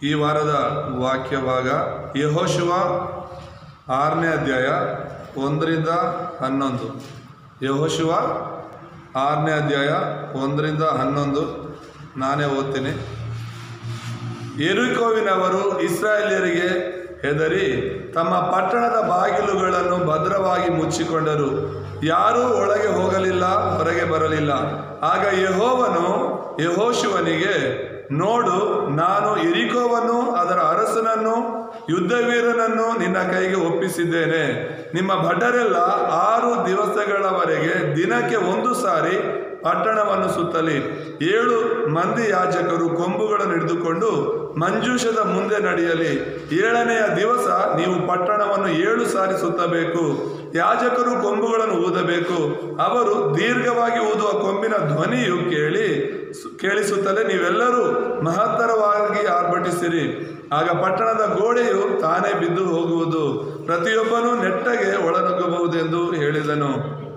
ಈ ವಾರದ ವಾಕ್ಯ ಭಾಗ ಯಹೋಶುವ ಆರನೇ ಅಧ್ಯಾಯ ಒಂದರಿಂದ ಹನ್ನೊಂದು ಯಹೋಶುವ ಆರನೇ ಅಧ್ಯಾಯ ಒಂದರಿಂದ ಹನ್ನೊಂದು ನಾನೇ ಓದ್ತೀನಿ ಎರುಕೋವಿನವರು ಇಸ್ರಾಯೇಲ್ಯರಿಗೆ ಹೆದರಿ ತಮ್ಮ ಪಟ್ಟಣದ ಬಾಗಿಲುಗಳನ್ನು ಭದ್ರವಾಗಿ ಮುಚ್ಚಿಕೊಂಡರು ಯಾರೂ ಒಳಗೆ ಹೋಗಲಿಲ್ಲ ಹೊರಗೆ ಬರಲಿಲ್ಲ ಆಗ ಯಹೋವನು ಯಹೋಶುವನಿಗೆ ನೋಡು ನಾನು ಎರಿಕೋವನ್ನು ಅದರ ಅರಸನನ್ನು ಯುದ್ಧವೀರನನ್ನು ನಿನ್ನ ಕೈಗೆ ಒಪ್ಪಿಸಿದ್ದೇನೆ ನಿಮ್ಮ ಭಟರೆಲ್ಲ ಆರು ದಿವಸಗಳವರೆಗೆ ದಿನಕ್ಕೆ ಒಂದು ಸಾರಿ ಪಟ್ಟಣವನ್ನು ಸುತ್ತಲಿ ಏಳು ಮಂದಿ ಯಾಜಕರು ಕೊಂಬುಗಳನ್ನು ಹಿಡಿದುಕೊಂಡು ಮಂಜೂಷದ ಮುಂದೆ ನಡೆಯಲಿ ಏಳನೆಯ ದಿವಸ ನೀವು ಪಟ್ಟಣವನ್ನು ಏಳು ಸಾರಿ ಸುತ್ತಬೇಕು ಯಾಜಕರು ಕೊಂಬುಗಳನ್ನು ಊದಬೇಕು ಅವರು ದೀರ್ಘವಾಗಿ ಊದುವ ಕೊಂಬಿನ ಧ್ವನಿಯು ಕೇಳಿ ಸು- ಕೇಳಿಸುತ್ತಲೇ ನೀವೆಲ್ಲರೂ ಮಹತ್ತರವಾಗಿ ಆರ್ಭಟಿಸಿರಿ ಆಗ ಪಟ್ಟಣದ ಗೋಡೆಯು ತಾನೇ ಬಿದ್ದು ಹೋಗುವುದು ಪ್ರತಿಯೊಬ್ಬನೂ ನೆಟ್ಟಗೆ ಒಳನುಗ್ಗಬಹುದೆಂದು ಹೇಳಿದನು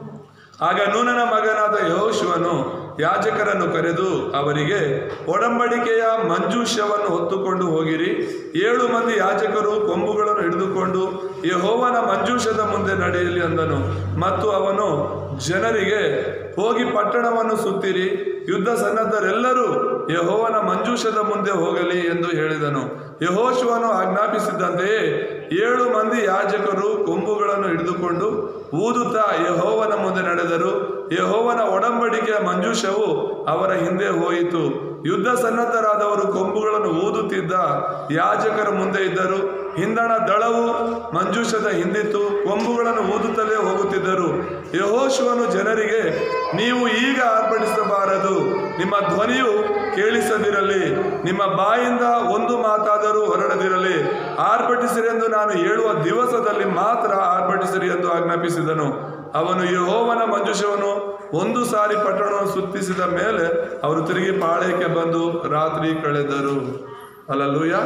ಆಗ ನೂನನ ಮಗನಾದ ಯಹೋಶುವನು ಯಾಜಕರನ್ನು ಕರೆದು ಅವರಿಗೆ ಒಡಂಬಡಿಕೆಯ ಮಂಜೂಷವನ್ನು ಹೊತ್ತುಕೊಂಡು ಹೋಗಿರಿ ಏಳು ಮಂದಿ ಯಾಜಕರು ಕೊಂಬುಗಳನ್ನು ಹಿಡಿದುಕೊಂಡು ಯಹೋವನ ಮಂಜೂಷದ ಮುಂದೆ ನಡೆಯಲಿ ಅಂದನು ಮತ್ತು ಅವನು ಜನರಿಗೆ ಹೋಗಿ ಪಟ್ಟಣವನ್ನು ಸುತ್ತಿರಿ ಯುದ್ಧ ಸನ್ನದ್ಧರೆಲ್ಲರೂ ಯಹೋವನ ಮಂಜೂಷದ ಮುಂದೆ ಹೋಗಲಿ ಎಂದು ಹೇಳಿದನು ಯಹೋಶುವನು ಆಜ್ಞಾಪಿಸಿದಂತೆಯೇ ಏಳು ಮಂದಿ ಯಾಜಕರು ಕೊಂಬುಗಳನ್ನು ಹಿಡಿದುಕೊಂಡು ಊದುತ್ತಾ ಯಹೋವನ ಮುಂದೆ ನಡೆದರು ಯಹೋವನ ಒಡಂಬಡಿಕೆಯ ಮಂಜೂಷವು ಅವರ ಹಿಂದೆ ಹೋಯಿತು ಯುದ್ಧ ಸನ್ನದ್ಧರಾದವರು ಕೊಂಬುಗಳನ್ನು ಊದುತ್ತಿದ್ದ ಯಾಜಕರ ಮುಂದೆ ಇದ್ದರು ಹಿಂದಣ ದಳವು ಮಂಜೂಷದ ಹಿಂದಿತ್ತು ಕೊಂಬುಗಳನ್ನು ಊದುತ್ತಲೇ ಹೋಗುತ್ತಿದ್ದರು ಯಹೋಶುವನು ಜನರಿಗೆ ನೀವು ಈಗ ಆರ್ಭಟಿಸಬಾರದು ನಿಮ್ಮ ಧ್ವನಿಯು ಕೇಳಿಸದಿರಲಿ ನಿಮ್ಮ ಬಾಯಿಂದ ಒಂದು ಮಾತಾದರೂ ಹೊರಡದಿರಲಿ ಆರ್ಭಟಿಸಿರೆಂದು ನಾನು ಹೇಳುವ ದಿವಸದಲ್ಲಿ ಮಾತ್ರ ಆರ್ಭಟಿಸಿರಿ ಎಂದು ಆಜ್ಞಾಪಿಸಿದನು ಅವನು ಯಹೋವನ ಮಂಜುಷವನ್ನು ಒಂದು ಸಾರಿ ಪಟ್ಟಣವನ್ನು ಸುತ್ತಿಸಿದ ಮೇಲೆ ಅವರು ತಿರುಗಿ ಪಾಳ್ಯಕ್ಕೆ ಬಂದು ರಾತ್ರಿ ಕಳೆದರು ಅಲ್ಲಲ್ಲೂಯ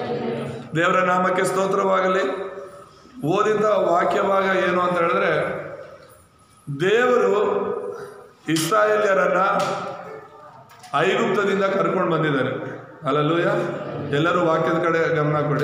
ದೇವರ ನಾಮಕ್ಕೆ ಸ್ತೋತ್ರವಾಗಲಿ ಓದಿದ ವಾಕ್ಯ ಭಾಗ ಏನು ಅಂತ ಹೇಳಿದ್ರೆ ದೇವರು ಇಸ್ರಾಯೇಲ್ಯರನ್ನ ಐಗುಪ್ತದಿಂದ ಕರ್ಕೊಂಡು ಬಂದಿದ್ದಾರೆ ಅಲ್ಲಲ್ಲೂಯ ಎಲ್ಲರೂ ವಾಕ್ಯದ ಕಡೆ ಗಮನ ಕೊಡಿ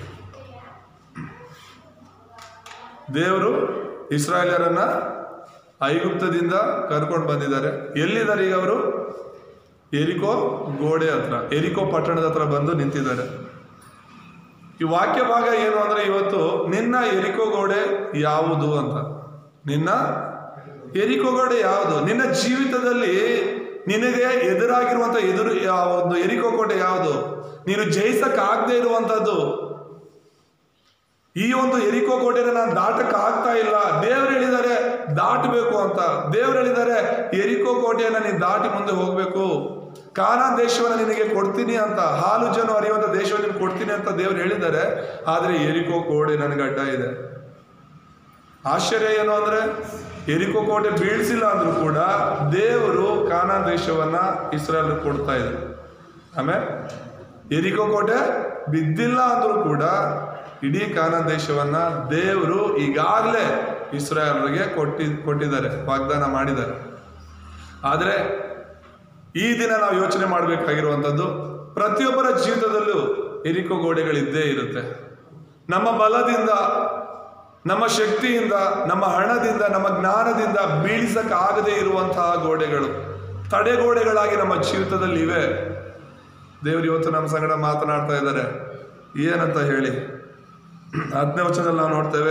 ದೇವರು ಇಸ್ರಾಯೇಲ್ಯರನ್ನ ಐಗುಪ್ತದಿಂದ ಕರ್ಕೊಂಡು ಬಂದಿದ್ದಾರೆ ಎಲ್ಲಿದ್ದಾರೆ ಈಗ ಅವರು ಎರಿಕೋ ಗೋಡೆ ಹತ್ರ ಎರಿಕೋ ಪಟ್ಟಣದ ಹತ್ರ ಬಂದು ನಿಂತಿದ್ದಾರೆ ಈ ವಾಕ್ಯ ಭಾಗ ಏನು ಅಂದ್ರೆ ಇವತ್ತು ನಿನ್ನ ಎರಿಕೋ ಗೋಡೆ ಯಾವುದು ಅಂತ ನಿನ್ನ ಎರಿಕೋ ಗೋಡೆ ಯಾವುದು ನಿನ್ನ ಜೀವಿತದಲ್ಲಿ ನಿನಗೆ ಎದುರಾಗಿರುವಂತ ಎದುರು ಯಾವ ಒಂದು ಎರಿಕೋ ಕೋಟೆ ಯಾವುದು ನೀನು ಜಯಿಸಕ್ಕಾಗದೇ ಇರುವಂತದ್ದು ಈ ಒಂದು ಎರಿಕೋ ಕೋಟೆನ ನಾನು ದಾಟಕ್ ಆಗ್ತಾ ಇಲ್ಲ ದೇವ್ರು ಹೇಳಿದ್ದಾರೆ ದಾಟಬೇಕು ಅಂತ ದೇವ್ರು ಹೇಳಿದ್ದಾರೆ ಎರಿಕೋ ಕೋಟೆಯನ್ನ ನೀನು ದಾಟಿ ಮುಂದೆ ಹೋಗ್ಬೇಕು ಕಾನಾ ದೇಶವನ್ನ ನಿನಗೆ ಕೊಡ್ತೀನಿ ಅಂತ ಹಾಲು ಜನ ಅರಿಯುವಂತ ದೇಶವನ್ನು ನಿನಗೆ ಕೊಡ್ತೀನಿ ಅಂತ ದೇವ್ರು ಹೇಳಿದ್ದಾರೆ ಆದ್ರೆ ಎರಿಕೋ ಕೋಟೆ ನನಗೆ ಅಡ್ಡ ಇದೆ ಆಶ್ಚರ್ಯ ಏನು ಅಂದ್ರೆ ಎರಿಕೋ ಕೋಟೆ ಬೀಳ್ಸಿಲ್ಲ ಅಂದ್ರೂ ಕೂಡ ದೇವರು ಕಾನಾ ದೇಶವನ್ನ ಇಸ್ರಾಯಲ್ ಕೊಡ್ತಾ ಇದೆ ಆಮೇಲೆ ಎರಿಕೋ ಕೋಟೆ ಬಿದ್ದಿಲ್ಲ ಅಂದ್ರೂ ಕೂಡ ಇಡೀ ಕಾನಾ ದೇಶವನ್ನ ದೇವರು ಈಗಾಗಲೇ ಇಸ್ರಾಯಲ್ರಿಗೆ ಕೊಟ್ಟಿ ಕೊಟ್ಟಿದ್ದಾರೆ ವಾಗ್ದಾನ ಮಾಡಿದ್ದಾರೆ ಆದರೆ ಈ ದಿನ ನಾವು ಯೋಚನೆ ಮಾಡಬೇಕಾಗಿರುವಂಥದ್ದು ಪ್ರತಿಯೊಬ್ಬರ ಜೀವಿತದಲ್ಲೂ ಎರಿಕೋ ಗೋಡೆಗಳಿದ್ದೇ ಇರುತ್ತೆ ನಮ್ಮ ಬಲದಿಂದ ನಮ್ಮ ಶಕ್ತಿಯಿಂದ ನಮ್ಮ ಹಣದಿಂದ ನಮ್ಮ ಜ್ಞಾನದಿಂದ ಬೀಳಿಸಕ್ಕಾಗದೇ ಇರುವಂತಹ ಗೋಡೆಗಳು ತಡೆಗೋಡೆಗಳಾಗಿ ನಮ್ಮ ಜೀವಿತದಲ್ಲಿ ಇವೆ ದೇವರು ಇವತ್ತು ನಮ್ಮ ಸಂಗಡ ಮಾತನಾಡ್ತಾ ಇದ್ದಾರೆ ಏನಂತ ಹೇಳಿ ಹತ್ತನೇ ವಚನದಲ್ಲಿ ನಾವು ನೋಡ್ತೇವೆ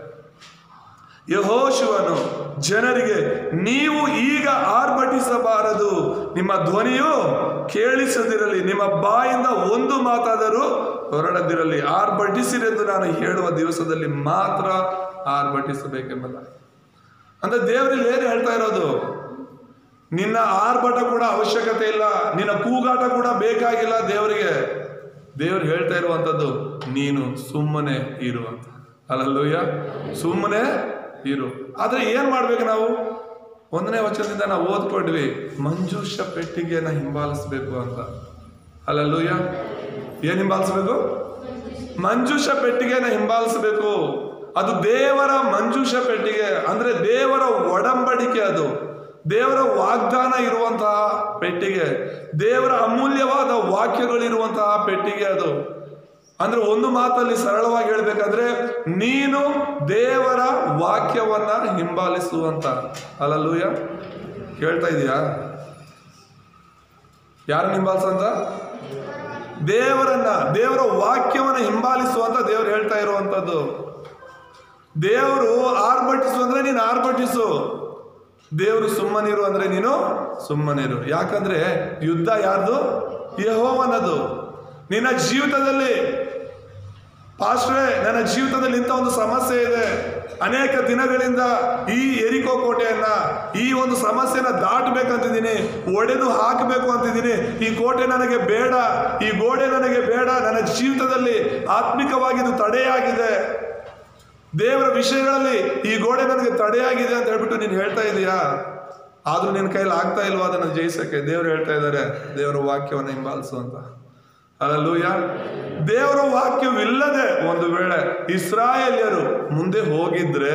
ಯಹೋಶುವನು ಜನರಿಗೆ ನೀವು ಈಗ ಆರ್ಭಟಿಸಬಾರದು ನಿಮ್ಮ ಧ್ವನಿಯು ಕೇಳಿಸದಿರಲಿ ನಿಮ್ಮ ಬಾಯಿಂದ ಒಂದು ಮಾತಾದರೂ ಹೊರಡದಿರಲಿ ಆರ್ಭಟಿಸಿರೆಂದು ನಾನು ಹೇಳುವ ದಿವಸದಲ್ಲಿ ಮಾತ್ರ ಆರ್ಭಟಿಸಬೇಕೆಂಬಲ್ಲ ಅಂದ್ರೆ ದೇವರಲ್ಲಿ ಏನು ಹೇಳ್ತಾ ಇರೋದು ನಿನ್ನ ಆರ್ಭಟ ಕೂಡ ಅವಶ್ಯಕತೆ ಇಲ್ಲ ನಿನ್ನ ಕೂಗಾಟ ಕೂಡ ಬೇಕಾಗಿಲ್ಲ ದೇವರಿಗೆ ದೇವ್ರು ಹೇಳ್ತಾ ಇರುವಂಥದ್ದು ನೀನು ಸುಮ್ಮನೆ ಇರು ಅಂತ ಅಲ್ಲಲ್ಲೂಯ್ಯ ಸುಮ್ಮನೆ ಇರು ಆದ್ರೆ ಏನ್ ಮಾಡ್ಬೇಕು ನಾವು ಒಂದನೇ ವಚನದಿಂದ ನಾವು ಓದ್ಕೊಂಡ್ವಿ ಮಂಜೂಷ ಪೆಟ್ಟಿಗೆಯನ್ನ ಹಿಂಬಾಲಿಸ್ಬೇಕು ಅಂತ ಅಲ್ಲಲ್ಲೂಯ್ಯ ಏನ್ ಹಿಂಬಾಲಿಸ್ಬೇಕು ಮಂಜೂಷ ಪೆಟ್ಟಿಗೆಯನ್ನ ಹಿಂಬಾಲಿಸಬೇಕು ಅದು ದೇವರ ಮಂಜೂಷ ಪೆಟ್ಟಿಗೆ ಅಂದ್ರೆ ದೇವರ ಒಡಂಬಡಿಕೆ ಅದು ದೇವರ ವಾಗ್ದಾನ ಇರುವಂತಹ ಪೆಟ್ಟಿಗೆ ದೇವರ ಅಮೂಲ್ಯವಾದ ವಾಕ್ಯಗಳಿರುವಂತಹ ಪೆಟ್ಟಿಗೆ ಅದು ಅಂದ್ರೆ ಒಂದು ಮಾತಲ್ಲಿ ಸರಳವಾಗಿ ಹೇಳ್ಬೇಕಂದ್ರೆ ನೀನು ದೇವರ ವಾಕ್ಯವನ್ನ ಹಿಂಬಾಲಿಸುವಂತ ಅಲ್ಲಲ್ಲೂಯ ಕೇಳ್ತಾ ಇದೀಯಾ ಯಾರನ್ನ ಹಿಂಬಾಲಿಸಂತ ದೇವರನ್ನ ದೇವರ ವಾಕ್ಯವನ್ನ ಹಿಂಬಾಲಿಸುವಂತ ದೇವರು ಹೇಳ್ತಾ ಇರುವಂತದ್ದು ದೇವರು ಆರ್ಭಟಿಸು ಅಂದ್ರೆ ನೀನು ಆರ್ಭಟಿಸು ದೇವರು ಸುಮ್ಮನಿರು ಅಂದ್ರೆ ನೀನು ಸುಮ್ಮನಿರು ಯಾಕಂದ್ರೆ ಯುದ್ಧ ಯಾರ್ದು ಯಹೋವನದು ನಿನ್ನ ಜೀವಿತದಲ್ಲಿ ಪಾಸ್ಟ್ರೆ ನನ್ನ ಜೀವಿತದಲ್ಲಿ ಇಂಥ ಒಂದು ಸಮಸ್ಯೆ ಇದೆ ಅನೇಕ ದಿನಗಳಿಂದ ಈ ಎರಿಕೋ ಕೋಟೆಯನ್ನ ಈ ಒಂದು ಸಮಸ್ಯೆನ ದಾಟಬೇಕಂತಿದ್ದೀನಿ ಒಡೆದು ಹಾಕಬೇಕು ಅಂತಿದ್ದೀನಿ ಈ ಕೋಟೆ ನನಗೆ ಬೇಡ ಈ ಗೋಡೆ ನನಗೆ ಬೇಡ ನನ್ನ ಜೀವಿತದಲ್ಲಿ ಆತ್ಮಿಕವಾಗಿ ಇದು ತಡೆಯಾಗಿದೆ ದೇವರ ವಿಷಯಗಳಲ್ಲಿ ಈ ಗೋಡೆ ನನಗೆ ತಡೆಯಾಗಿದೆ ಅಂತ ಹೇಳ್ಬಿಟ್ಟು ನೀನು ಹೇಳ್ತಾ ಇದೀಯಾ ಆದ್ರೂ ನಿನ್ನ ಕೈಲಿ ಆಗ್ತಾ ಇಲ್ವಾ ಅದನ್ನು ಜಯಿಸಕ್ಕೆ ದೇವರು ಹೇಳ್ತಾ ಇದ್ದಾರೆ ದೇವರ ವಾಕ್ಯವನ್ನು ಹಿಂಬಾಲಿಸು ಅಂತ ಅಲ್ಲೂಯ ದೇವರ ವಾಕ್ಯವಿಲ್ಲದೆ ಒಂದು ವೇಳೆ ಇಸ್ರಾಯೇಲ್ಯರು ಮುಂದೆ ಹೋಗಿದ್ರೆ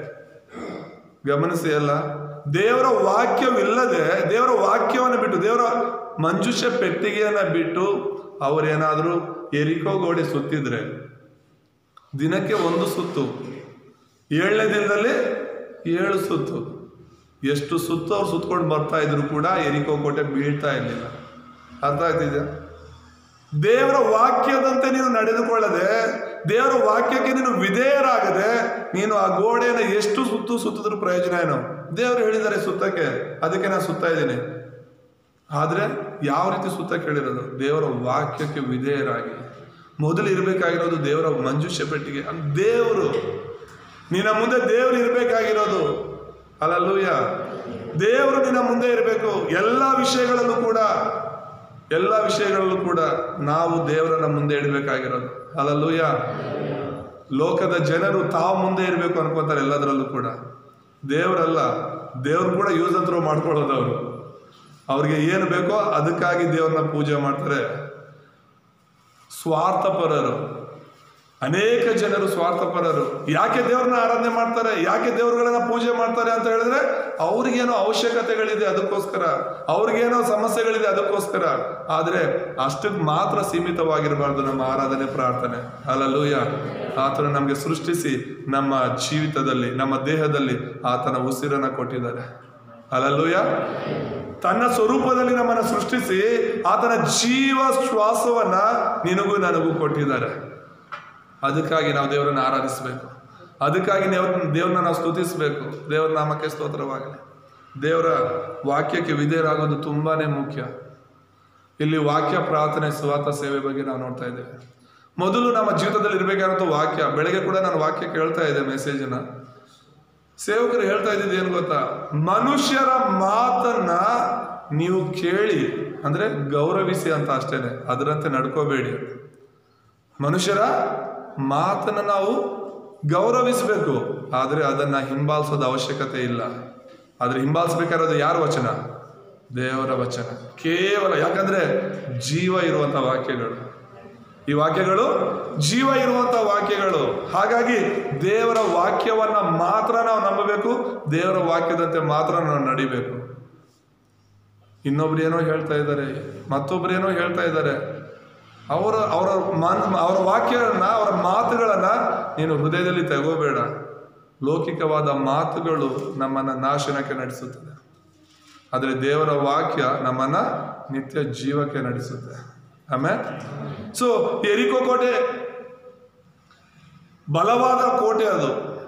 ಗಮನಿಸಿ ಅಲ್ಲ ದೇವರ ವಾಕ್ಯವಿಲ್ಲದೆ ದೇವರ ವಾಕ್ಯವನ್ನು ಬಿಟ್ಟು ದೇವರ ಮಂಜುಷ ಪೆಟ್ಟಿಗೆಯನ್ನ ಬಿಟ್ಟು ಅವರೇನಾದರೂ ಎರಿಕೋ ಗೋಡೆ ಸುತ್ತಿದ್ರೆ ದಿನಕ್ಕೆ ಒಂದು ಸುತ್ತು ಏಳನೇ ದಿನದಲ್ಲಿ ಏಳು ಸುತ್ತು ಎಷ್ಟು ಸುತ್ತು ಅವ್ರು ಸುತ್ಕೊಂಡು ಬರ್ತಾ ಇದ್ರು ಕೂಡ ಎರಿಕೋ ಕೋಟೆ ಬೀಳ್ತಾ ಇರಲಿಲ್ಲ ಅರ್ಥ ಆಗ್ತಿದ್ಯಾ ದೇವರ ವಾಕ್ಯದಂತೆ ನೀನು ನಡೆದುಕೊಳ್ಳದೆ ದೇವರ ವಾಕ್ಯಕ್ಕೆ ನೀನು ವಿಧೇಯರಾಗದೆ ನೀನು ಆ ಗೋಡೆಯನ್ನು ಎಷ್ಟು ಸುತ್ತು ಸುತ್ತಿದ್ರು ಪ್ರಯೋಜನ ಏನು ದೇವರು ಹೇಳಿದ್ದಾರೆ ಸುತ್ತಕ್ಕೆ ಅದಕ್ಕೆ ನಾನು ಸುತ್ತಾ ಇದ್ದೀನಿ ಆದ್ರೆ ಯಾವ ರೀತಿ ಸುತ್ತ ಕೇಳಿರೋದು ದೇವರ ವಾಕ್ಯಕ್ಕೆ ವಿಧೇಯರಾಗಿ ಮೊದಲು ಇರಬೇಕಾಗಿರೋದು ದೇವರ ಮಂಜುಷ ಪೆಟ್ಟಿಗೆ ಅದ್ ದೇವರು ನಿನ್ನ ಮುಂದೆ ದೇವರು ಇರಬೇಕಾಗಿರೋದು ಅಲ್ಲಲ್ಲೂಯ ದೇವರು ನಿನ್ನ ಮುಂದೆ ಇರಬೇಕು ಎಲ್ಲ ವಿಷಯಗಳಲ್ಲೂ ಕೂಡ ಎಲ್ಲ ವಿಷಯಗಳಲ್ಲೂ ಕೂಡ ನಾವು ದೇವರನ್ನ ಮುಂದೆ ಇಡಬೇಕಾಗಿರೋದು ಅಲ್ಲಲ್ಲೂಯ ಲೋಕದ ಜನರು ತಾವು ಮುಂದೆ ಇರಬೇಕು ಅನ್ಕೋತಾರೆ ಎಲ್ಲದರಲ್ಲೂ ಕೂಡ ದೇವರಲ್ಲ ದೇವ್ರು ಕೂಡ ಯೂಸ್ ಅಂತ ಮಾಡ್ಕೊಳ್ಳೋದು ಅವರು ಅವ್ರಿಗೆ ಏನು ಬೇಕೋ ಅದಕ್ಕಾಗಿ ದೇವ್ರನ್ನ ಪೂಜೆ ಮಾಡ್ತಾರೆ ಸ್ವಾರ್ಥಪರರು ಅನೇಕ ಜನರು ಸ್ವಾರ್ಥಪರರು ಯಾಕೆ ದೇವ್ರನ್ನ ಆರಾಧನೆ ಮಾಡ್ತಾರೆ ಯಾಕೆ ದೇವ್ರುಗಳನ್ನ ಪೂಜೆ ಮಾಡ್ತಾರೆ ಅಂತ ಹೇಳಿದ್ರೆ ಅವ್ರಿಗೇನೋ ಅವಶ್ಯಕತೆಗಳಿದೆ ಅದಕ್ಕೋಸ್ಕರ ಅವ್ರಿಗೇನೋ ಸಮಸ್ಯೆಗಳಿದೆ ಅದಕ್ಕೋಸ್ಕರ ಆದ್ರೆ ಅಷ್ಟಕ್ಕೆ ಮಾತ್ರ ಸೀಮಿತವಾಗಿರಬಾರ್ದು ನಮ್ಮ ಆರಾಧನೆ ಪ್ರಾರ್ಥನೆ ಅಲ್ಲಲ್ಲೂಯ ಆತನು ನಮಗೆ ಸೃಷ್ಟಿಸಿ ನಮ್ಮ ಜೀವಿತದಲ್ಲಿ ನಮ್ಮ ದೇಹದಲ್ಲಿ ಆತನ ಉಸಿರನ್ನ ಕೊಟ್ಟಿದ್ದಾರೆ ಅಲ್ಲಲ್ಲೂಯ ತನ್ನ ಸ್ವರೂಪದಲ್ಲಿ ನಮ್ಮನ್ನು ಸೃಷ್ಟಿಸಿ ಆತನ ಜೀವ ಶ್ವಾಸವನ್ನ ನಿನಗೂ ನನಗೂ ಕೊಟ್ಟಿದ್ದಾರೆ ಅದಕ್ಕಾಗಿ ನಾವು ದೇವರನ್ನ ಆರಾಧಿಸಬೇಕು ಅದಕ್ಕಾಗಿ ದೇವ್ರ ದೇವ್ರನ್ನ ನಾವು ಸ್ತುತಿಸಬೇಕು ದೇವರ ನಾಮಕ್ಕೆ ಸ್ತೋತ್ರವಾಗಲಿ ದೇವರ ವಾಕ್ಯಕ್ಕೆ ವಿಧೇಯರಾಗೋದು ತುಂಬಾನೇ ಮುಖ್ಯ ಇಲ್ಲಿ ವಾಕ್ಯ ಪ್ರಾರ್ಥನೆ ಸುವಾರ್ಥ ಸೇವೆ ಬಗ್ಗೆ ನಾವು ನೋಡ್ತಾ ಇದ್ದೇವೆ ಮೊದಲು ನಮ್ಮ ಜೀವಿತದಲ್ಲಿ ಇರಬೇಕಾದಂಥ ವಾಕ್ಯ ಬೆಳಗ್ಗೆ ಕೂಡ ನಾನು ವಾಕ್ಯ ಕೇಳ್ತಾ ಇದ್ದೆ ಮೆಸೇಜನ್ನ ಸೇವಕರು ಹೇಳ್ತಾ ಇದ್ದಿದ್ದು ಏನು ಗೊತ್ತಾ ಮನುಷ್ಯರ ಮಾತನ್ನ ನೀವು ಕೇಳಿ ಅಂದ್ರೆ ಗೌರವಿಸಿ ಅಂತ ಅಷ್ಟೇನೆ ಅದರಂತೆ ನಡ್ಕೋಬೇಡಿ ಮನುಷ್ಯರ ಮಾತನ್ನ ನಾವು ಗೌರವಿಸಬೇಕು ಆದರೆ ಅದನ್ನ ಹಿಂಬಾಲಿಸೋದ ಅವಶ್ಯಕತೆ ಇಲ್ಲ ಆದ್ರೆ ಹಿಂಬಾಲಿಸ್ಬೇಕಾಗಿರೋದು ಯಾರ ವಚನ ದೇವರ ವಚನ ಕೇವಲ ಯಾಕಂದ್ರೆ ಜೀವ ಇರುವಂತ ವಾಕ್ಯಗಳು ಈ ವಾಕ್ಯಗಳು ಜೀವ ಇರುವಂತ ವಾಕ್ಯಗಳು ಹಾಗಾಗಿ ದೇವರ ವಾಕ್ಯವನ್ನ ಮಾತ್ರ ನಾವು ನಂಬಬೇಕು ದೇವರ ವಾಕ್ಯದಂತೆ ಮಾತ್ರ ನಾವು ನಡಿಬೇಕು ಇನ್ನೊಬ್ರು ಏನೋ ಹೇಳ್ತಾ ಇದ್ದಾರೆ ಮತ್ತೊಬ್ರು ಏನೋ ಹೇಳ್ತಾ ಇದ್ದಾರೆ ಅವರ ಅವರ ಮನ್ ಅವರ ವಾಕ್ಯಗಳನ್ನ ಅವರ ಮಾತುಗಳನ್ನ ನೀನು ಹೃದಯದಲ್ಲಿ ತಗೋಬೇಡ ಲೌಕಿಕವಾದ ಮಾತುಗಳು ನಮ್ಮನ್ನ ನಾಶನಕ್ಕೆ ನಡೆಸುತ್ತದೆ ಆದರೆ ದೇವರ ವಾಕ್ಯ ನಮ್ಮನ್ನ ನಿತ್ಯ ಜೀವಕ್ಕೆ ನಡೆಸುತ್ತೆ ಆಮೇಲೆ ಸೊ ಎರಿಕೋ ಕೋಟೆ ಬಲವಾದ ಕೋಟೆ ಅದು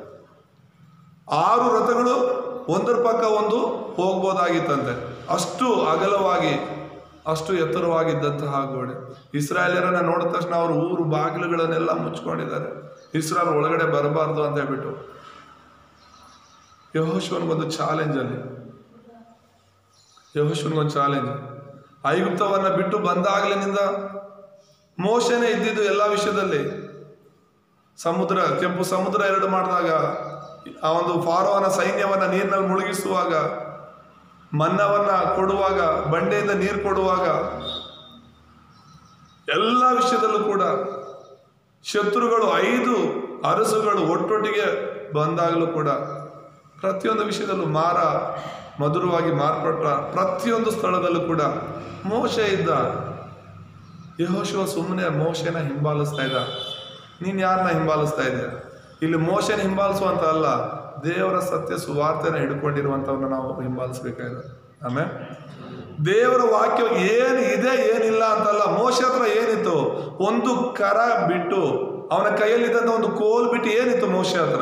ಆರು ರಥಗಳು ಒಂದರ ಪಕ್ಕ ಒಂದು ಹೋಗ್ಬೋದಾಗಿತ್ತಂತೆ ಅಷ್ಟು ಅಗಲವಾಗಿ ಅಷ್ಟು ಎತ್ತರವಾಗಿದ್ದಂತಹ ಗೋಡೆ ಇಸ್ರಾಯೇಲರನ್ನ ನೋಡಿದ ತಕ್ಷಣ ಅವರು ಊರು ಬಾಗಿಲುಗಳನ್ನೆಲ್ಲ ಮುಚ್ಕೊಂಡಿದ್ದಾರೆ ಇಸ್ರಾಯಲ್ ಒಳಗಡೆ ಬರಬಾರ್ದು ಅಂತ ಹೇಳ್ಬಿಟ್ಟು ಯಹೋಶ್ವನ್ಗೊಂದು ಚಾಲೆಂಜ್ ಅಲ್ಲಿ ಯಹೋಶ್ವನ್ಗೊಂದು ಚಾಲೆಂಜ್ ಐಗುಪ್ತವನ್ನ ಬಿಟ್ಟು ಬಂದಾಗಲಿನಿಂದ ಮೋಶನೇ ಇದ್ದಿದ್ದು ಎಲ್ಲ ವಿಷಯದಲ್ಲಿ ಸಮುದ್ರ ಕೆಂಪು ಸಮುದ್ರ ಎರಡು ಮಾಡಿದಾಗ ಆ ಒಂದು ಫಾರೋವನ ಸೈನ್ಯವನ್ನ ನೀರಿನಲ್ಲಿ ಮುಳುಗಿಸುವಾಗ ಮನ್ನವನ್ನ ಕೊಡುವಾಗ ಬಂಡೆಯಿಂದ ನೀರು ಕೊಡುವಾಗ ಎಲ್ಲ ವಿಷಯದಲ್ಲೂ ಕೂಡ ಶತ್ರುಗಳು ಐದು ಅರಸುಗಳು ಒಟ್ಟೊಟ್ಟಿಗೆ ಬಂದಾಗಲೂ ಕೂಡ ಪ್ರತಿಯೊಂದು ವಿಷಯದಲ್ಲೂ ಮಾರ ಮಧುರವಾಗಿ ಮಾರ್ಪಟ್ಟ ಪ್ರತಿಯೊಂದು ಸ್ಥಳದಲ್ಲೂ ಕೂಡ ಮೋಶೆ ಇದ್ದ ಯಹೋಶಿವ ಸುಮ್ಮನೆ ಮೋಶೆನ ಹಿಂಬಾಲಿಸ್ತಾ ಇದ್ದ ನೀನು ಯಾರನ್ನ ಹಿಂಬಾಲಿಸ್ತಾ ಇದೆಯಾ ಇಲ್ಲಿ ಮೋಶೆನ ಹಿಂಬಾಲಿಸುವಂತ ಅಲ್ಲ ದೇವರ ಸತ್ಯ ಸುವಾರ್ತೆನ ಹಿಡ್ಕೊಂಡಿರುವಂಥವ್ರನ್ನ ನಾವು ಹಿಂಬಾಲಿಸ್ಬೇಕಾಗಿದೆ ಆಮೇಲೆ ದೇವರ ವಾಕ್ಯ ಏನು ಇದೆ ಏನಿಲ್ಲ ಅಂತಲ್ಲ ಮೋಶೆ ಹತ್ರ ಏನಿತ್ತು ಒಂದು ಕರ ಬಿಟ್ಟು ಅವನ ಕೈಯಲ್ಲಿದ್ದಂಥ ಒಂದು ಕೋಲ್ ಬಿಟ್ಟು ಏನಿತ್ತು ಮೋಶೆ ಹತ್ರ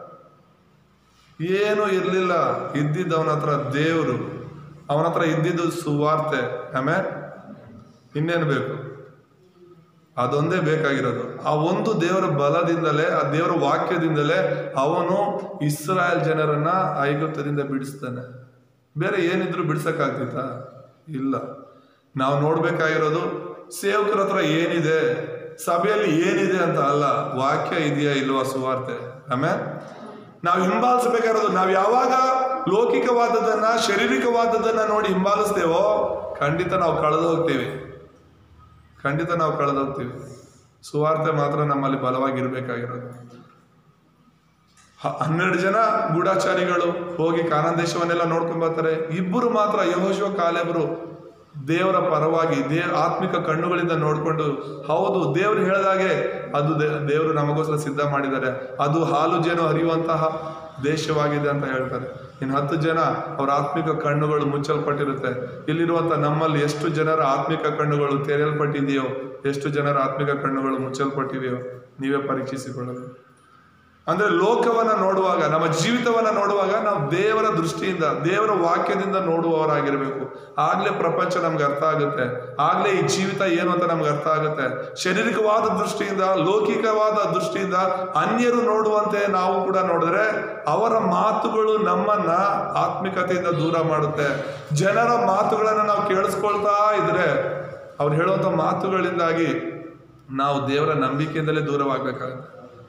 ಏನು ಇರಲಿಲ್ಲ ಇದ್ದಿದ್ದು ಅವನ ಹತ್ರ ದೇವರು ಅವನ ಹತ್ರ ಇದ್ದಿದ್ದು ಸುವಾರ್ತೆ ಆಮೇಲೆ ಇನ್ನೇನು ಬೇಕು ಅದೊಂದೇ ಬೇಕಾಗಿರೋದು ಆ ಒಂದು ದೇವರ ಬಲದಿಂದಲೇ ಆ ದೇವರ ವಾಕ್ಯದಿಂದಲೇ ಅವನು ಇಸ್ರಾಯೇಲ್ ಜನರನ್ನ ಐಗುಪ್ತದಿಂದ ಬಿಡಿಸ್ತಾನೆ ಬೇರೆ ಏನಿದ್ರು ಬಿಡ್ಸಕ್ಕಾಗ್ತಿತ್ತ ಇಲ್ಲ ನಾವು ನೋಡ್ಬೇಕಾಗಿರೋದು ಸೇವಕರ ಹತ್ರ ಏನಿದೆ ಸಭೆಯಲ್ಲಿ ಏನಿದೆ ಅಂತ ಅಲ್ಲ ವಾಕ್ಯ ಇದೆಯಾ ಇಲ್ವಾ ಸುವಾರ್ತೆ ಆಮೇಲೆ ನಾವು ಹಿಂಬಾಲಿಸಬೇಕಾಗಿರೋದು ನಾವು ಯಾವಾಗ ಲೌಕಿಕವಾದದನ್ನ ಶಾರೀರಿಕವಾದದನ್ನ ನೋಡಿ ಹಿಂಬಾಲಿಸ್ತೇವೋ ಖಂಡಿತ ನಾವು ಕಳೆದು ಹೋಗ್ತೀವಿ ಖಂಡಿತ ನಾವು ಕಳೆದು ಹೋಗ್ತೀವಿ ಸುವಾರ್ತೆ ಮಾತ್ರ ನಮ್ಮಲ್ಲಿ ಬಲವಾಗಿರ್ಬೇಕಾಗಿರೋದು ಹ- ಹನ್ನೆರಡು ಜನ ಗೂಢಾಚಾರಿಗಳು ಹೋಗಿ ಕಾನಾನ್ ದೇಶವನ್ನೆಲ್ಲ ನೋಡ್ಕೊಂಡ್ ಬರ್ತಾರೆ ಇಬ್ಬರು ಮಾತ್ರ ಯಹೋಶಿವ ಕಾಲೇಬರು ದೇವರ ಪರವಾಗಿ ದೇ ಆತ್ಮಿಕ ಕಣ್ಣುಗಳಿಂದ ನೋಡ್ಕೊಂಡು ಹೌದು ದೇವರು ಹೇಳಿದಾಗೆ ಅದು ದೇ- ದೇವರು ನಮಗೋಸ್ಕರ ಸಿದ್ಧ ಮಾಡಿದ್ದಾರೆ ಅದು ಹಾಲು ಜೇನು ಹರಿಯುವಂತಹ ದೇಶವಾಗಿದೆ ಅಂತ ಹೇಳ್ತಾರೆ ಇನ್ನು ಹತ್ತು ಜನ ಅವರ ಆತ್ಮಿಕ ಕಣ್ಣುಗಳು ಮುಚ್ಚಲ್ಪಟ್ಟಿರುತ್ತೆ ಇಲ್ಲಿರುವಂತ ನಮ್ಮಲ್ಲಿ ಎಷ್ಟು ಜನರ ಆತ್ಮಿಕ ಕಣ್ಣುಗಳು ತೆರೆಯಲ್ಪಟ್ಟಿದೆಯೋ ಎಷ್ಟು ಜನರ ಆತ್ಮಿಕ ಕಣ್ಣುಗಳು ಮುಚ್ಚಲ್ಪಟ್ಟಿದೆಯೋ ನೀವೇ ಪರೀಕ್ಷಿಸಿಕೊಳ್ಳಬೇಕು ಅಂದ್ರೆ ಲೋಕವನ್ನ ನೋಡುವಾಗ ನಮ್ಮ ಜೀವಿತವನ್ನ ನೋಡುವಾಗ ನಾವು ದೇವರ ದೃಷ್ಟಿಯಿಂದ ದೇವರ ವಾಕ್ಯದಿಂದ ನೋಡುವವರಾಗಿರ್ಬೇಕು ಆಗ್ಲೇ ಪ್ರಪಂಚ ನಮ್ಗೆ ಅರ್ಥ ಆಗುತ್ತೆ ಆಗ್ಲೇ ಈ ಜೀವಿತ ಏನು ಅಂತ ನಮ್ಗೆ ಅರ್ಥ ಆಗುತ್ತೆ ಶಾರೀರಿಕವಾದ ದೃಷ್ಟಿಯಿಂದ ಲೌಕಿಕವಾದ ದೃಷ್ಟಿಯಿಂದ ಅನ್ಯರು ನೋಡುವಂತೆ ನಾವು ಕೂಡ ನೋಡಿದ್ರೆ ಅವರ ಮಾತುಗಳು ನಮ್ಮನ್ನ ಆತ್ಮಿಕತೆಯಿಂದ ದೂರ ಮಾಡುತ್ತೆ ಜನರ ಮಾತುಗಳನ್ನ ನಾವು ಕೇಳಿಸ್ಕೊಳ್ತಾ ಇದ್ರೆ ಅವ್ರು ಹೇಳುವಂತ ಮಾತುಗಳಿಂದಾಗಿ ನಾವು ದೇವರ ನಂಬಿಕೆಯಿಂದಲೇ ದೂರವಾಗಬೇಕಾಗುತ್ತೆ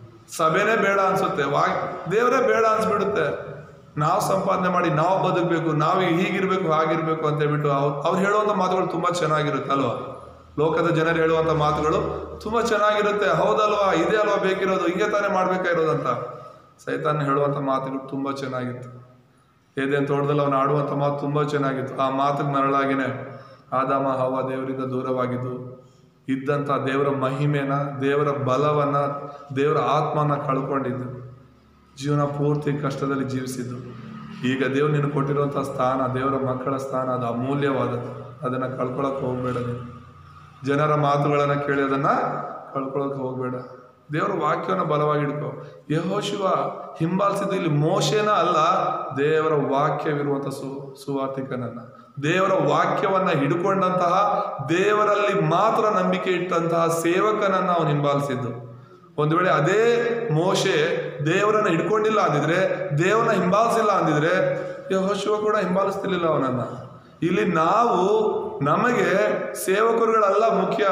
ಸಭೆನೇ ಬೇಡ ಅನ್ಸುತ್ತೆ ವಾ ದೇವರೇ ಬೇಡ ಅನ್ಸ್ಬಿಡುತ್ತೆ ನಾವು ಸಂಪಾದನೆ ಮಾಡಿ ನಾವು ಬದುಕಬೇಕು ನಾವು ಹೀಗಿರ್ಬೇಕು ಹಾಗಿರ್ಬೇಕು ಅಂತ ಹೇಳ್ಬಿಟ್ಟು ಅವ್ರು ಅವ್ರು ಹೇಳುವಂಥ ಮಾತುಗಳು ತುಂಬ ಚೆನ್ನಾಗಿರುತ್ತೆ ಅಲ್ವಾ ಲೋಕದ ಜನರು ಹೇಳುವಂಥ ಮಾತುಗಳು ತುಂಬ ಚೆನ್ನಾಗಿರುತ್ತೆ ಹೌದಲ್ವಾ ಇದೇ ಅಲ್ವಾ ಬೇಕಿರೋದು ಹಿಂಗೆ ತಾನೇ ಮಾಡ್ಬೇಕಾಗಿರೋದಂತ ಸೈತಾನ್ ಹೇಳುವಂಥ ಮಾತುಗಳು ತುಂಬ ಚೆನ್ನಾಗಿತ್ತು ಏದೇನು ತೋಟದಲ್ಲಿ ಅವನು ಆಡುವಂಥ ಮಾತು ತುಂಬ ಚೆನ್ನಾಗಿತ್ತು ಆ ಮಾತಿಗೆ ಮರಳಾಗಿನೇ ಆದಾಮ ಹವ ದೇವರಿಂದ ದೂರವಾಗಿದ್ದು ಇದ್ದಂಥ ದೇವರ ಮಹಿಮೆನ ದೇವರ ಬಲವನ್ನ ದೇವರ ಆತ್ಮನ ಕಳ್ಕೊಂಡಿದ್ದು ಜೀವನ ಪೂರ್ತಿ ಕಷ್ಟದಲ್ಲಿ ಜೀವಿಸಿದ್ದು ಈಗ ದೇವ್ರು ನೀನು ಕೊಟ್ಟಿರುವಂಥ ಸ್ಥಾನ ದೇವರ ಮಕ್ಕಳ ಸ್ಥಾನ ಅದು ಅಮೂಲ್ಯವಾದದ್ದು ಅದನ್ನು ಕಳ್ಕೊಳಕ್ಕೆ ಹೋಗಬೇಡ ನೀನು ಜನರ ಮಾತುಗಳನ್ನು ಕೇಳಿ ಅದನ್ನು ಕಳ್ಕೊಳಕ್ಕೆ ಹೋಗಬೇಡ ದೇವರ ವಾಕ್ಯವನ್ನು ಬಲವಾಗಿ ಇಡ್ಕೋ ಯಹೋಶಿವ ಹಿಂಬಾಲಿಸಿದ್ದು ಇಲ್ಲಿ ಮೋಶೇನ ಅಲ್ಲ ದೇವರ ವಾಕ್ಯವಿರುವಂಥ ಸು ಸುವಾರ್ತಿಕನನ್ನ ದೇವರ ವಾಕ್ಯವನ್ನ ಹಿಡ್ಕೊಂಡಂತಹ ದೇವರಲ್ಲಿ ಮಾತ್ರ ನಂಬಿಕೆ ಇಟ್ಟಂತಹ ಸೇವಕನನ್ನ ಅವನು ಹಿಂಬಾಲಿಸಿದ್ದು ಒಂದು ವೇಳೆ ಅದೇ ಮೋಶೆ ದೇವರನ್ನ ಹಿಡ್ಕೊಂಡಿಲ್ಲ ಅಂದಿದ್ರೆ ದೇವರನ್ನ ಹಿಂಬಾಲಿಸಿಲ್ಲ ಅಂದಿದ್ರೆ ಯಹೋಶಿವ ಕೂಡ ಹಿಂಬಾಲಿಸ್ತಿರ್ಲಿಲ್ಲ ಅವನನ್ನ ಇಲ್ಲಿ ನಾವು ನಮಗೆ ಸೇವಕರುಗಳಲ್ಲ ಮುಖ್ಯ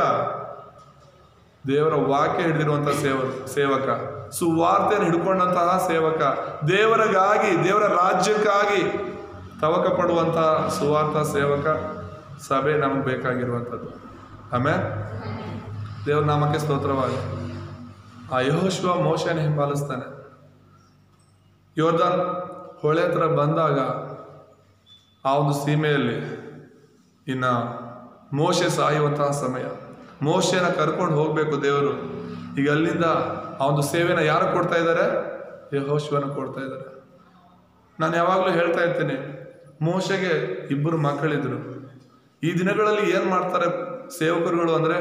ದೇವರ ವಾಕ್ಯ ಹಿಡಿದಿರುವಂತಹ ಸೇವ ಸೇವಕ ಸುವಾರ್ತೆಯನ್ನು ಹಿಡ್ಕೊಂಡಂತಹ ಸೇವಕ ದೇವರಿಗಾಗಿ ದೇವರ ರಾಜ್ಯಕ್ಕಾಗಿ ತವಕ ಪಡುವಂತಹ ಸುವಾರ್ಥ ಸೇವಕ ಸಭೆ ನಮಗೆ ಬೇಕಾಗಿರುವಂಥದ್ದು ಆಮೇಲೆ ದೇವರ ನಾಮಕ್ಕೆ ಸ್ತೋತ್ರವಾಗಿ ಆ ಯಹೋಶ್ವ ಮೋಶನ ಹಿಂಬಾಲಿಸ್ತಾನೆ ಯೋರ್ದಾನ್ ಹೊಳೆ ಹತ್ರ ಬಂದಾಗ ಆ ಒಂದು ಸೀಮೆಯಲ್ಲಿ ಇನ್ನ ಮೋಶೆ ಸಾಯುವಂತಹ ಸಮಯ ಮೋಶೆನ ಕರ್ಕೊಂಡು ಹೋಗ್ಬೇಕು ದೇವರು ಈಗ ಅಲ್ಲಿಂದ ಆ ಒಂದು ಸೇವೆನ ಯಾರು ಕೊಡ್ತಾ ಇದ್ದಾರೆ ಯಹೋಶ್ವನ ಕೊಡ್ತಾ ಇದ್ದಾರೆ ನಾನು ಯಾವಾಗಲೂ ಹೇಳ್ತಾ ಇರ್ತೀನಿ ಮೋಶೆಗೆ ಇಬ್ಬರು ಮಕ್ಕಳಿದ್ರು ಈ ದಿನಗಳಲ್ಲಿ ಏನು ಮಾಡ್ತಾರೆ ಸೇವಕರುಗಳು ಅಂದರೆ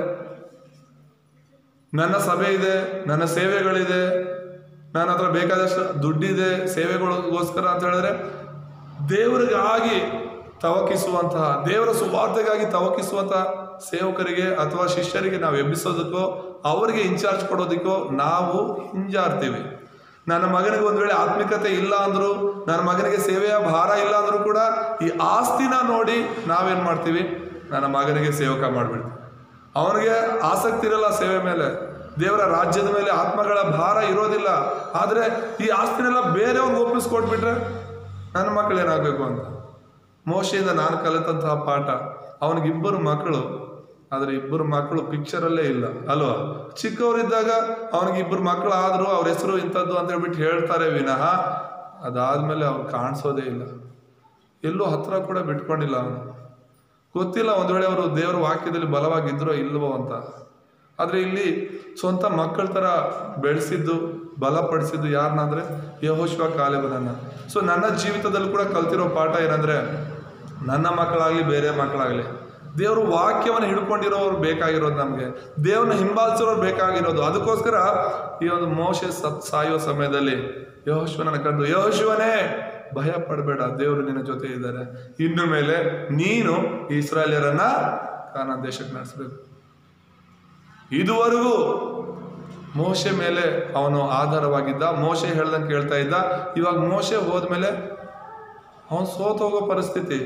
ನನ್ನ ಸಭೆ ಇದೆ ನನ್ನ ಸೇವೆಗಳಿದೆ ನನ್ನ ಹತ್ರ ಬೇಕಾದಷ್ಟು ದುಡ್ಡಿದೆ ಸೇವೆಗಳಿಗೋಸ್ಕರ ಅಂತ ಹೇಳಿದ್ರೆ ದೇವರಿಗಾಗಿ ತವಕಿಸುವಂತಹ ದೇವರ ಸುವಾರ್ತೆಗಾಗಿ ತವಕಿಸುವಂತಹ ಸೇವಕರಿಗೆ ಅಥವಾ ಶಿಷ್ಯರಿಗೆ ನಾವು ಎಬ್ಬಿಸೋದಕ್ಕೋ ಅವರಿಗೆ ಇನ್ಚಾರ್ಜ್ ಕೊಡೋದಕ್ಕೋ ನಾವು ಹಿಂಜಾರ್ತೀವಿ ನನ್ನ ಮಗನಿಗೆ ಒಂದು ವೇಳೆ ಆತ್ಮಿಕತೆ ಇಲ್ಲ ಅಂದ್ರು ನನ್ನ ಮಗನಿಗೆ ಸೇವೆಯ ಭಾರ ಇಲ್ಲ ಅಂದ್ರೂ ಕೂಡ ಈ ಆಸ್ತಿನ ನೋಡಿ ನಾವೇನ್ ಮಾಡ್ತೀವಿ ನನ್ನ ಮಗನಿಗೆ ಸೇವಕ ಮಾಡ್ಬಿಡ್ತೀವಿ ಅವನಿಗೆ ಆಸಕ್ತಿ ಇರಲ್ಲ ಸೇವೆ ಮೇಲೆ ದೇವರ ರಾಜ್ಯದ ಮೇಲೆ ಆತ್ಮಗಳ ಭಾರ ಇರೋದಿಲ್ಲ ಆದರೆ ಈ ಆಸ್ತಿನೆಲ್ಲ ಬೇರೆಯವ್ರಿಗೆ ಒಪ್ಪಿಸ್ಕೊಟ್ಬಿಟ್ರೆ ನನ್ನ ಮಕ್ಕಳು ಏನಾಗಬೇಕು ಅಂತ ಮೋಶೆಯಿಂದ ನಾನು ಕಲಿತಂತಹ ಪಾಠ ಅವನಿಗಿಬ್ಬರು ಮಕ್ಕಳು ಆದರೆ ಇಬ್ಬರು ಮಕ್ಕಳು ಪಿಕ್ಚರಲ್ಲೇ ಇಲ್ಲ ಅಲ್ವಾ ಚಿಕ್ಕವರಿದ್ದಾಗ ಅವನಿಗೆ ಇಬ್ಬರು ಮಕ್ಕಳು ಆದ್ರು ಅವ್ರ ಹೆಸರು ಇಂಥದ್ದು ಅಂತ ಹೇಳ್ಬಿಟ್ಟು ಹೇಳ್ತಾರೆ ವಿನಃ ಅದಾದ್ಮೇಲೆ ಅವ್ರು ಕಾಣಿಸೋದೇ ಇಲ್ಲ ಎಲ್ಲೂ ಹತ್ರ ಕೂಡ ಬಿಟ್ಕೊಂಡಿಲ್ಲ ಅವನು ಗೊತ್ತಿಲ್ಲ ಒಂದು ವೇಳೆ ಅವರು ದೇವರ ವಾಕ್ಯದಲ್ಲಿ ಬಲವಾಗಿದ್ರೋ ಇಲ್ವೋ ಅಂತ ಆದರೆ ಇಲ್ಲಿ ಸ್ವಂತ ಮಕ್ಕಳ ಥರ ಬೆಳೆಸಿದ್ದು ಬಲಪಡಿಸಿದ್ದು ಯಾರನ್ನ ಅಂದರೆ ಯಹೋಶ್ವ ಕಾಲೆಬನನ್ನ ಸೊ ನನ್ನ ಜೀವಿತದಲ್ಲಿ ಕೂಡ ಕಲ್ತಿರೋ ಪಾಠ ಏನಂದರೆ ನನ್ನ ಮಕ್ಕಳಾಗಲಿ ಬೇರೆ ಮಕ್ಕಳಾಗಲಿ ದೇವರು ವಾಕ್ಯವನ್ನು ಹಿಡ್ಕೊಂಡಿರೋರು ಬೇಕಾಗಿರೋದು ನಮಗೆ ದೇವ್ರನ್ನ ಹಿಂಬಾಲಿಸಿರೋರು ಬೇಕಾಗಿರೋದು ಅದಕ್ಕೋಸ್ಕರ ಈ ಒಂದು ಮೋಶೆ ಸತ್ ಸಾಯುವ ಸಮಯದಲ್ಲಿ ಯಹೋಶ್ವನನ್ನ ಕಂಡು ಯಹೋಶ್ವನೇ ಭಯ ಪಡಬೇಡ ದೇವರು ನಿನ್ನ ಜೊತೆ ಇದ್ದಾರೆ ಇನ್ನು ಮೇಲೆ ನೀನು ಇಸ್ರಾಯೇಲ್ಯರನ್ನ ಕಾನ ದೇಶಕ್ಕೆ ನಡೆಸಬೇಕು ಇದುವರೆಗೂ ಮೋಶೆ ಮೇಲೆ ಅವನು ಆಧಾರವಾಗಿದ್ದ ಮೋಶೆ ಹೇಳ್ದಂಗೆ ಕೇಳ್ತಾ ಇದ್ದ ಇವಾಗ ಮೋಶೆ ಹೋದ್ಮೇಲೆ ಅವನು ಸೋತೋಗೋ ಪರಿಸ್ಥಿತಿ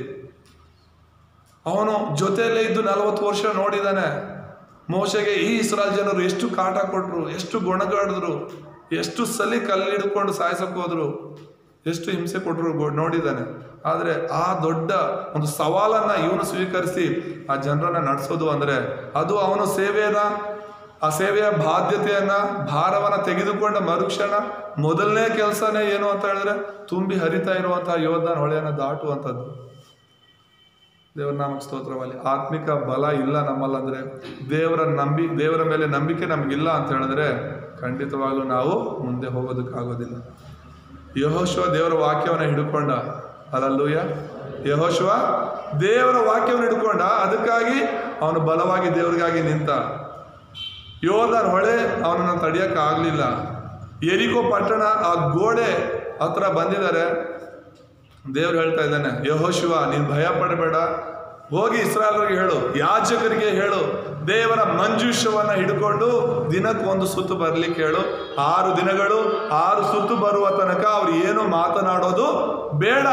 ಅವನು ಜೊತೆಯಲ್ಲೇ ಇದ್ದು ನಲವತ್ತು ವರ್ಷ ನೋಡಿದಾನೆ ಮೋಶೆಗೆ ಈ ಇಸ್ರಾಯೇಲ್ ಜನರು ಎಷ್ಟು ಕಾಟ ಕೊಟ್ರು ಎಷ್ಟು ಗುಣಗಾಡಿದ್ರು ಎಷ್ಟು ಸಲಿ ಕಲ್ಲು ಹಿಡ್ಕೊಂಡು ಸಾಯಿಸಕ್ಕೆ ಹೋದ್ರು ಎಷ್ಟು ಹಿಂಸೆ ಕೊಟ್ಟರು ಗೊ- ನೋಡಿದ್ದಾನೆ ಆದರೆ ಆ ದೊಡ್ಡ ಒಂದು ಸವಾಲನ್ನ ಇವನು ಸ್ವೀಕರಿಸಿ ಆ ಜನರನ್ನ ನಡೆಸೋದು ಅಂದ್ರೆ ಅದು ಅವನು ಸೇವೆಯನ್ನ ಆ ಸೇವೆಯ ಬಾಧ್ಯತೆಯನ್ನ ಭಾರವನ್ನ ತೆಗೆದುಕೊಂಡ ಮರುಕ್ಷಣ ಮೊದಲನೇ ಕೆಲಸನೇ ಏನು ಅಂತ ಹೇಳಿದ್ರೆ ತುಂಬಿ ಹರಿತಾ ಇರುವಂತಹ ಯೋಧನ ಹೊಳೆಯನ್ನ ದಾಟುವಂಥದ್ದು ದೇವರ ನಾಮಕ್ಕೆ ಸ್ತೋತ್ರವಲ್ಲಿ ಆತ್ಮಿಕ ಬಲ ಇಲ್ಲ ನಮ್ಮಲ್ಲಂದ್ರೆ ದೇವರ ನಂಬಿ ದೇವರ ಮೇಲೆ ನಂಬಿಕೆ ನಮಗಿಲ್ಲ ಅಂತ ಹೇಳಿದ್ರೆ ಖಂಡಿತವಾಗ್ಲೂ ನಾವು ಮುಂದೆ ಹೋಗೋದಕ್ಕಾಗೋದಿಲ್ಲ ಯಹೋಶ್ವ ದೇವರ ವಾಕ್ಯವನ್ನು ಹಿಡ್ಕೊಂಡ ಅಲ್ಲಲ್ಲೂಯ ಯಹೋಶ್ವ ದೇವರ ವಾಕ್ಯವನ್ನು ಹಿಡ್ಕೊಂಡ ಅದಕ್ಕಾಗಿ ಅವನು ಬಲವಾಗಿ ದೇವರಿಗಾಗಿ ನಿಂತ ಯೋರ್ದಾನ್ ಹೊಳೆ ಅವನನ್ನು ತಡೆಯಕ್ಕೆ ಆಗಲಿಲ್ಲ ಎರಿಕೋ ಪಟ್ಟಣ ಆ ಗೋಡೆ ಹತ್ರ ಬಂದಿದ್ದಾರೆ ದೇವ್ರು ಹೇಳ್ತಾ ಇದ್ದಾನೆ ಯಹೋಶಿವ ನೀನು ಭಯ ಪಡಬೇಡ ಹೋಗಿ ಇಸ್ರಾಯಲ್ರಿಗೆ ಹೇಳು ಯಾಜಕರಿಗೆ ಹೇಳು ದೇವರ ಮಂಜೂಷವನ್ನ ಹಿಡ್ಕೊಂಡು ದಿನಕ್ಕೆ ಒಂದು ಸುತ್ತು ಬರ್ಲಿಕ್ಕೆ ಹೇಳು ಆರು ದಿನಗಳು ಆರು ಸುತ್ತು ಬರುವ ತನಕ ಅವ್ರು ಏನು ಮಾತನಾಡೋದು ಬೇಡ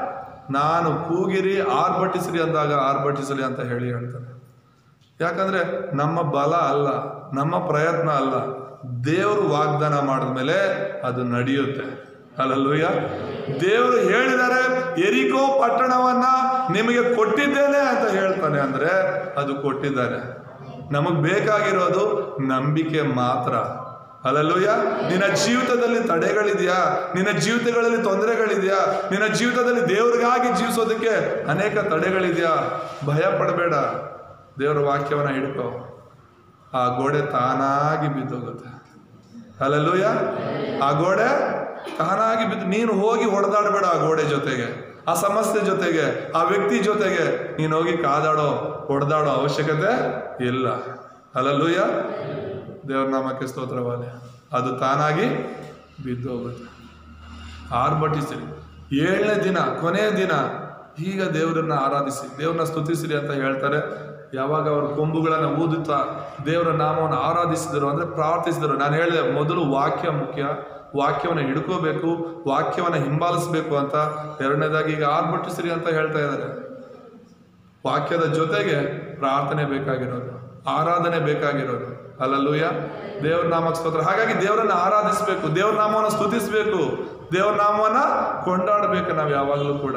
ನಾನು ಕೂಗಿರಿ ಆರ್ಭಟಿಸ್ರಿ ಅಂದಾಗ ಆರ್ಭಟಿಸಲಿ ಅಂತ ಹೇಳಿ ಹೇಳ್ತಾನೆ ಯಾಕಂದ್ರೆ ನಮ್ಮ ಬಲ ಅಲ್ಲ ನಮ್ಮ ಪ್ರಯತ್ನ ಅಲ್ಲ ದೇವರು ವಾಗ್ದಾನ ಮಾಡಿದ್ಮೇಲೆ ಅದು ನಡೆಯುತ್ತೆ ಅಲ್ಲಲ್ಲೂಯ್ಯ ದೇವರು ಹೇಳಿದರೆ ಎರಿಕೋ ಪಟ್ಟಣವನ್ನ ನಿಮಗೆ ಕೊಟ್ಟಿದ್ದೇನೆ ಅಂತ ಹೇಳ್ತಾನೆ ಅಂದ್ರೆ ಅದು ಕೊಟ್ಟಿದ್ದಾರೆ ನಮಗ್ ಬೇಕಾಗಿರೋದು ನಂಬಿಕೆ ಮಾತ್ರ ಅಲ್ಲಲ್ಲೂಯ್ಯ ನಿನ್ನ ಜೀವಿತದಲ್ಲಿ ತಡೆಗಳಿದೆಯಾ ನಿನ್ನ ಜೀವಿತಗಳಲ್ಲಿ ತೊಂದರೆಗಳಿದೆಯಾ ನಿನ್ನ ಜೀವಿತದಲ್ಲಿ ದೇವ್ರಿಗಾಗಿ ಜೀವಿಸೋದಕ್ಕೆ ಅನೇಕ ತಡೆಗಳಿದೆಯಾ ಭಯ ಪಡಬೇಡ ದೇವರ ವಾಕ್ಯವನ್ನ ಹಿಡ್ಕೋ ಆ ಗೋಡೆ ತಾನಾಗಿ ಬಿದ್ದೋಗುತ್ತೆ ಅಲ್ಲಲ್ಲೂಯ ಆ ಗೋಡೆ ತಾನಾಗಿ ಬಿದ್ದು ನೀನು ಹೋಗಿ ಹೊಡೆದಾಡಬೇಡ ಆ ಗೋಡೆ ಜೊತೆಗೆ ಆ ಸಮಸ್ಯೆ ಜೊತೆಗೆ ಆ ವ್ಯಕ್ತಿ ಜೊತೆಗೆ ನೀನು ಹೋಗಿ ಕಾದಾಡೋ ಹೊಡೆದಾಡೋ ಅವಶ್ಯಕತೆ ಇಲ್ಲ ಅಲ್ಲಲ್ಲೂಯ ದೇವ್ರ ನಾಮಕ್ಕೆ ಸ್ತೋತ್ರವಾಲೆ ಅದು ತಾನಾಗಿ ಬಿದ್ದು ಹೋಗುತ್ತೆ ಆರ್ಭಟಿಸಿರಿ ಏಳನೇ ದಿನ ಕೊನೆಯ ದಿನ ಈಗ ದೇವರನ್ನ ಆರಾಧಿಸಿ ದೇವ್ರನ್ನ ಸ್ತುತಿಸಿರಿ ಅಂತ ಹೇಳ್ತಾರೆ ಯಾವಾಗ ಅವರು ಕೊಂಬುಗಳನ್ನ ಊದುತ್ತಾ ದೇವರ ನಾಮವನ್ನು ಆರಾಧಿಸಿದರು ಅಂದ್ರೆ ಪ್ರಾರ್ಥಿಸಿದರು ನಾನು ಹೇಳಿದೆ ಮೊದಲು ವಾಕ್ಯ ಮುಖ್ಯ ವಾಕ್ಯವನ್ನು ಹಿಡ್ಕೋಬೇಕು ವಾಕ್ಯವನ್ನು ಹಿಂಬಾಲಿಸ್ಬೇಕು ಅಂತ ಎರಡನೇದಾಗಿ ಈಗ ಆರ್ಭಟಿಸಿರಿ ಅಂತ ಹೇಳ್ತಾ ಇದ್ದಾರೆ ವಾಕ್ಯದ ಜೊತೆಗೆ ಪ್ರಾರ್ಥನೆ ಬೇಕಾಗಿರೋದು ಆರಾಧನೆ ಬೇಕಾಗಿರೋದು ಅಲ್ಲಲ್ಲೂಯ ದೇವ್ರ ನಾಮಕ್ಕೆ ಸ್ತೋತ್ರ ಹಾಗಾಗಿ ದೇವರನ್ನ ಆರಾಧಿಸಬೇಕು ದೇವ್ರ ನಾಮವನ್ನು ಸ್ತುತಿಸಬೇಕು ದೇವ್ರ ನಾಮವನ್ನ ಕೊಂಡಾಡಬೇಕು ನಾವು ಯಾವಾಗಲೂ ಕೂಡ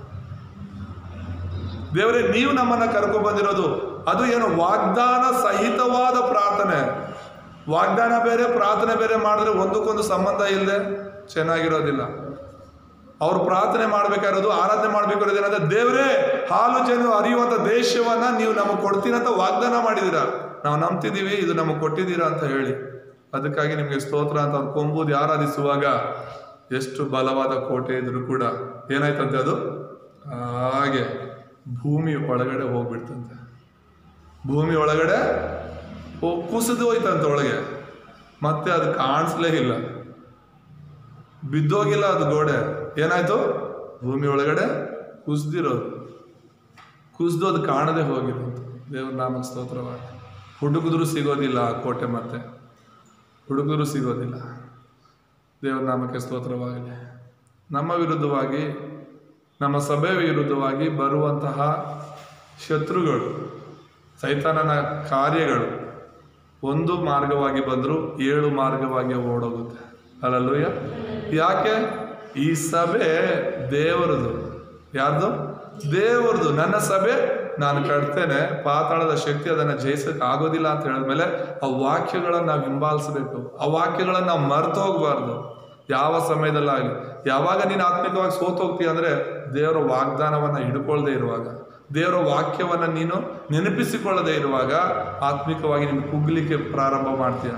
ದೇವರೇ ನೀವು ನಮ್ಮನ್ನ ಕರ್ಕೊ ಬಂದಿರೋದು ಅದು ಏನು ವಾಗ್ದಾನ ಸಹಿತವಾದ ಪ್ರಾರ್ಥನೆ ವಾಗ್ದಾನ ಬೇರೆ ಪ್ರಾರ್ಥನೆ ಬೇರೆ ಮಾಡಿದ್ರೆ ಒಂದಕ್ಕೊಂದು ಸಂಬಂಧ ಇಲ್ಲದೆ ಚೆನ್ನಾಗಿರೋದಿಲ್ಲ ಅವ್ರು ಪ್ರಾರ್ಥನೆ ಮಾಡ್ಬೇಕಾಗಿರೋದು ಆರಾಧನೆ ಮಾಡ್ಬೇಕಾಗಿರೋದು ಏನಂದ್ರೆ ದೇವರೇ ಹಾಲು ಜನ ಹರಿಯುವಂತ ದೇಶವನ್ನ ನೀವು ನಮಗೆ ಕೊಡ್ತೀನಿ ಅಂತ ವಾಗ್ದಾನ ಮಾಡಿದೀರ ನಾವು ನಂಬ್ತಿದೀವಿ ಇದು ನಮಗೆ ಕೊಟ್ಟಿದ್ದೀರಾ ಅಂತ ಹೇಳಿ ಅದಕ್ಕಾಗಿ ನಿಮಗೆ ಸ್ತೋತ್ರ ಅಂತ ಅವ್ರು ಕೊಂಬುದು ಆರಾಧಿಸುವಾಗ ಎಷ್ಟು ಬಲವಾದ ಕೋಟೆ ಇದ್ರು ಕೂಡ ಏನಾಯ್ತಂತೆ ಅದು ಹಾಗೆ ಭೂಮಿ ಒಳಗಡೆ ಹೋಗ್ಬಿಡ್ತಂತೆ ಭೂಮಿ ಒಳಗಡೆ ಹೋ- ಕುಸಿದು ಹೋಯ್ತಂತೆ ಒಳಗೆ ಮತ್ತೆ ಅದು ಕಾಣಿಸ್ಲೇ ಇಲ್ಲ ಬಿದ್ದೋಗಿಲ್ಲ ಅದು ಗೋಡೆ ಏನಾಯ್ತು ಭೂಮಿ ಒಳಗಡೆ ಕುಸ್ದಿರೋದು ಕುಸ್ದು ಅದು ಕಾಣದೆ ಹೋಗಿರೋದು ದೇವ್ರ ನಾಮ ಸ್ತೋತ್ರವಾಗಿ ಹುಡುಕಿದ್ರು ಸಿಗೋದಿಲ್ಲ ಆ ಕೋಟೆ ಮತ್ತೆ ಹುಡುಗರು ಸಿಗೋದಿಲ್ಲ ದೇವರ ನಾಮಕ್ಕೆ ಸ್ತೋತ್ರವಾಗಲಿ ನಮ್ಮ ವಿರುದ್ಧವಾಗಿ ನಮ್ಮ ಸಭೆ ವಿರುದ್ಧವಾಗಿ ಬರುವಂತಹ ಶತ್ರುಗಳು ಸೈತಾನನ ಕಾರ್ಯಗಳು ಒಂದು ಮಾರ್ಗವಾಗಿ ಬಂದರೂ ಏಳು ಮಾರ್ಗವಾಗಿ ಓಡೋಗುತ್ತೆ ಅಲ್ಲಲ್ಲೂಯ್ಯ ಯಾಕೆ ಈ ಸಭೆ ದೇವರದು ಯಾರ್ದು ದೇವರದು ನನ್ನ ಸಭೆ ನಾನು ಕಟ್ತೇನೆ ಪಾತಾಳದ ಶಕ್ತಿ ಅದನ್ನು ಜಯಿಸಕ್ಕೆ ಆಗೋದಿಲ್ಲ ಅಂತ ಹೇಳಿದ್ಮೇಲೆ ಆ ವಾಕ್ಯಗಳನ್ನು ನಾವು ಹಿಂಬಾಲಿಸಬೇಕು ಆ ವಾಕ್ಯಗಳನ್ನು ನಾವು ಮರೆತು ಹೋಗ್ಬಾರ್ದು ಯಾವ ಸಮಯದಲ್ಲಾಗಲಿ ಯಾವಾಗ ನೀನು ಆತ್ಮಿಕವಾಗಿ ಸೋತು ಹೋಗ್ತೀಯ ಅಂದ್ರೆ ದೇವರ ವಾಗ್ದಾನವನ್ನು ಹಿಡ್ಕೊಳ್ದೇ ಇರುವಾಗ ದೇವರ ವಾಕ್ಯವನ್ನು ನೀನು ನೆನಪಿಸಿಕೊಳ್ಳದೆ ಇರುವಾಗ ಆತ್ಮಿಕವಾಗಿ ನೀನು ಕುಗ್ಲಿಕ್ಕೆ ಪ್ರಾರಂಭ ಮಾಡ್ತೀಯ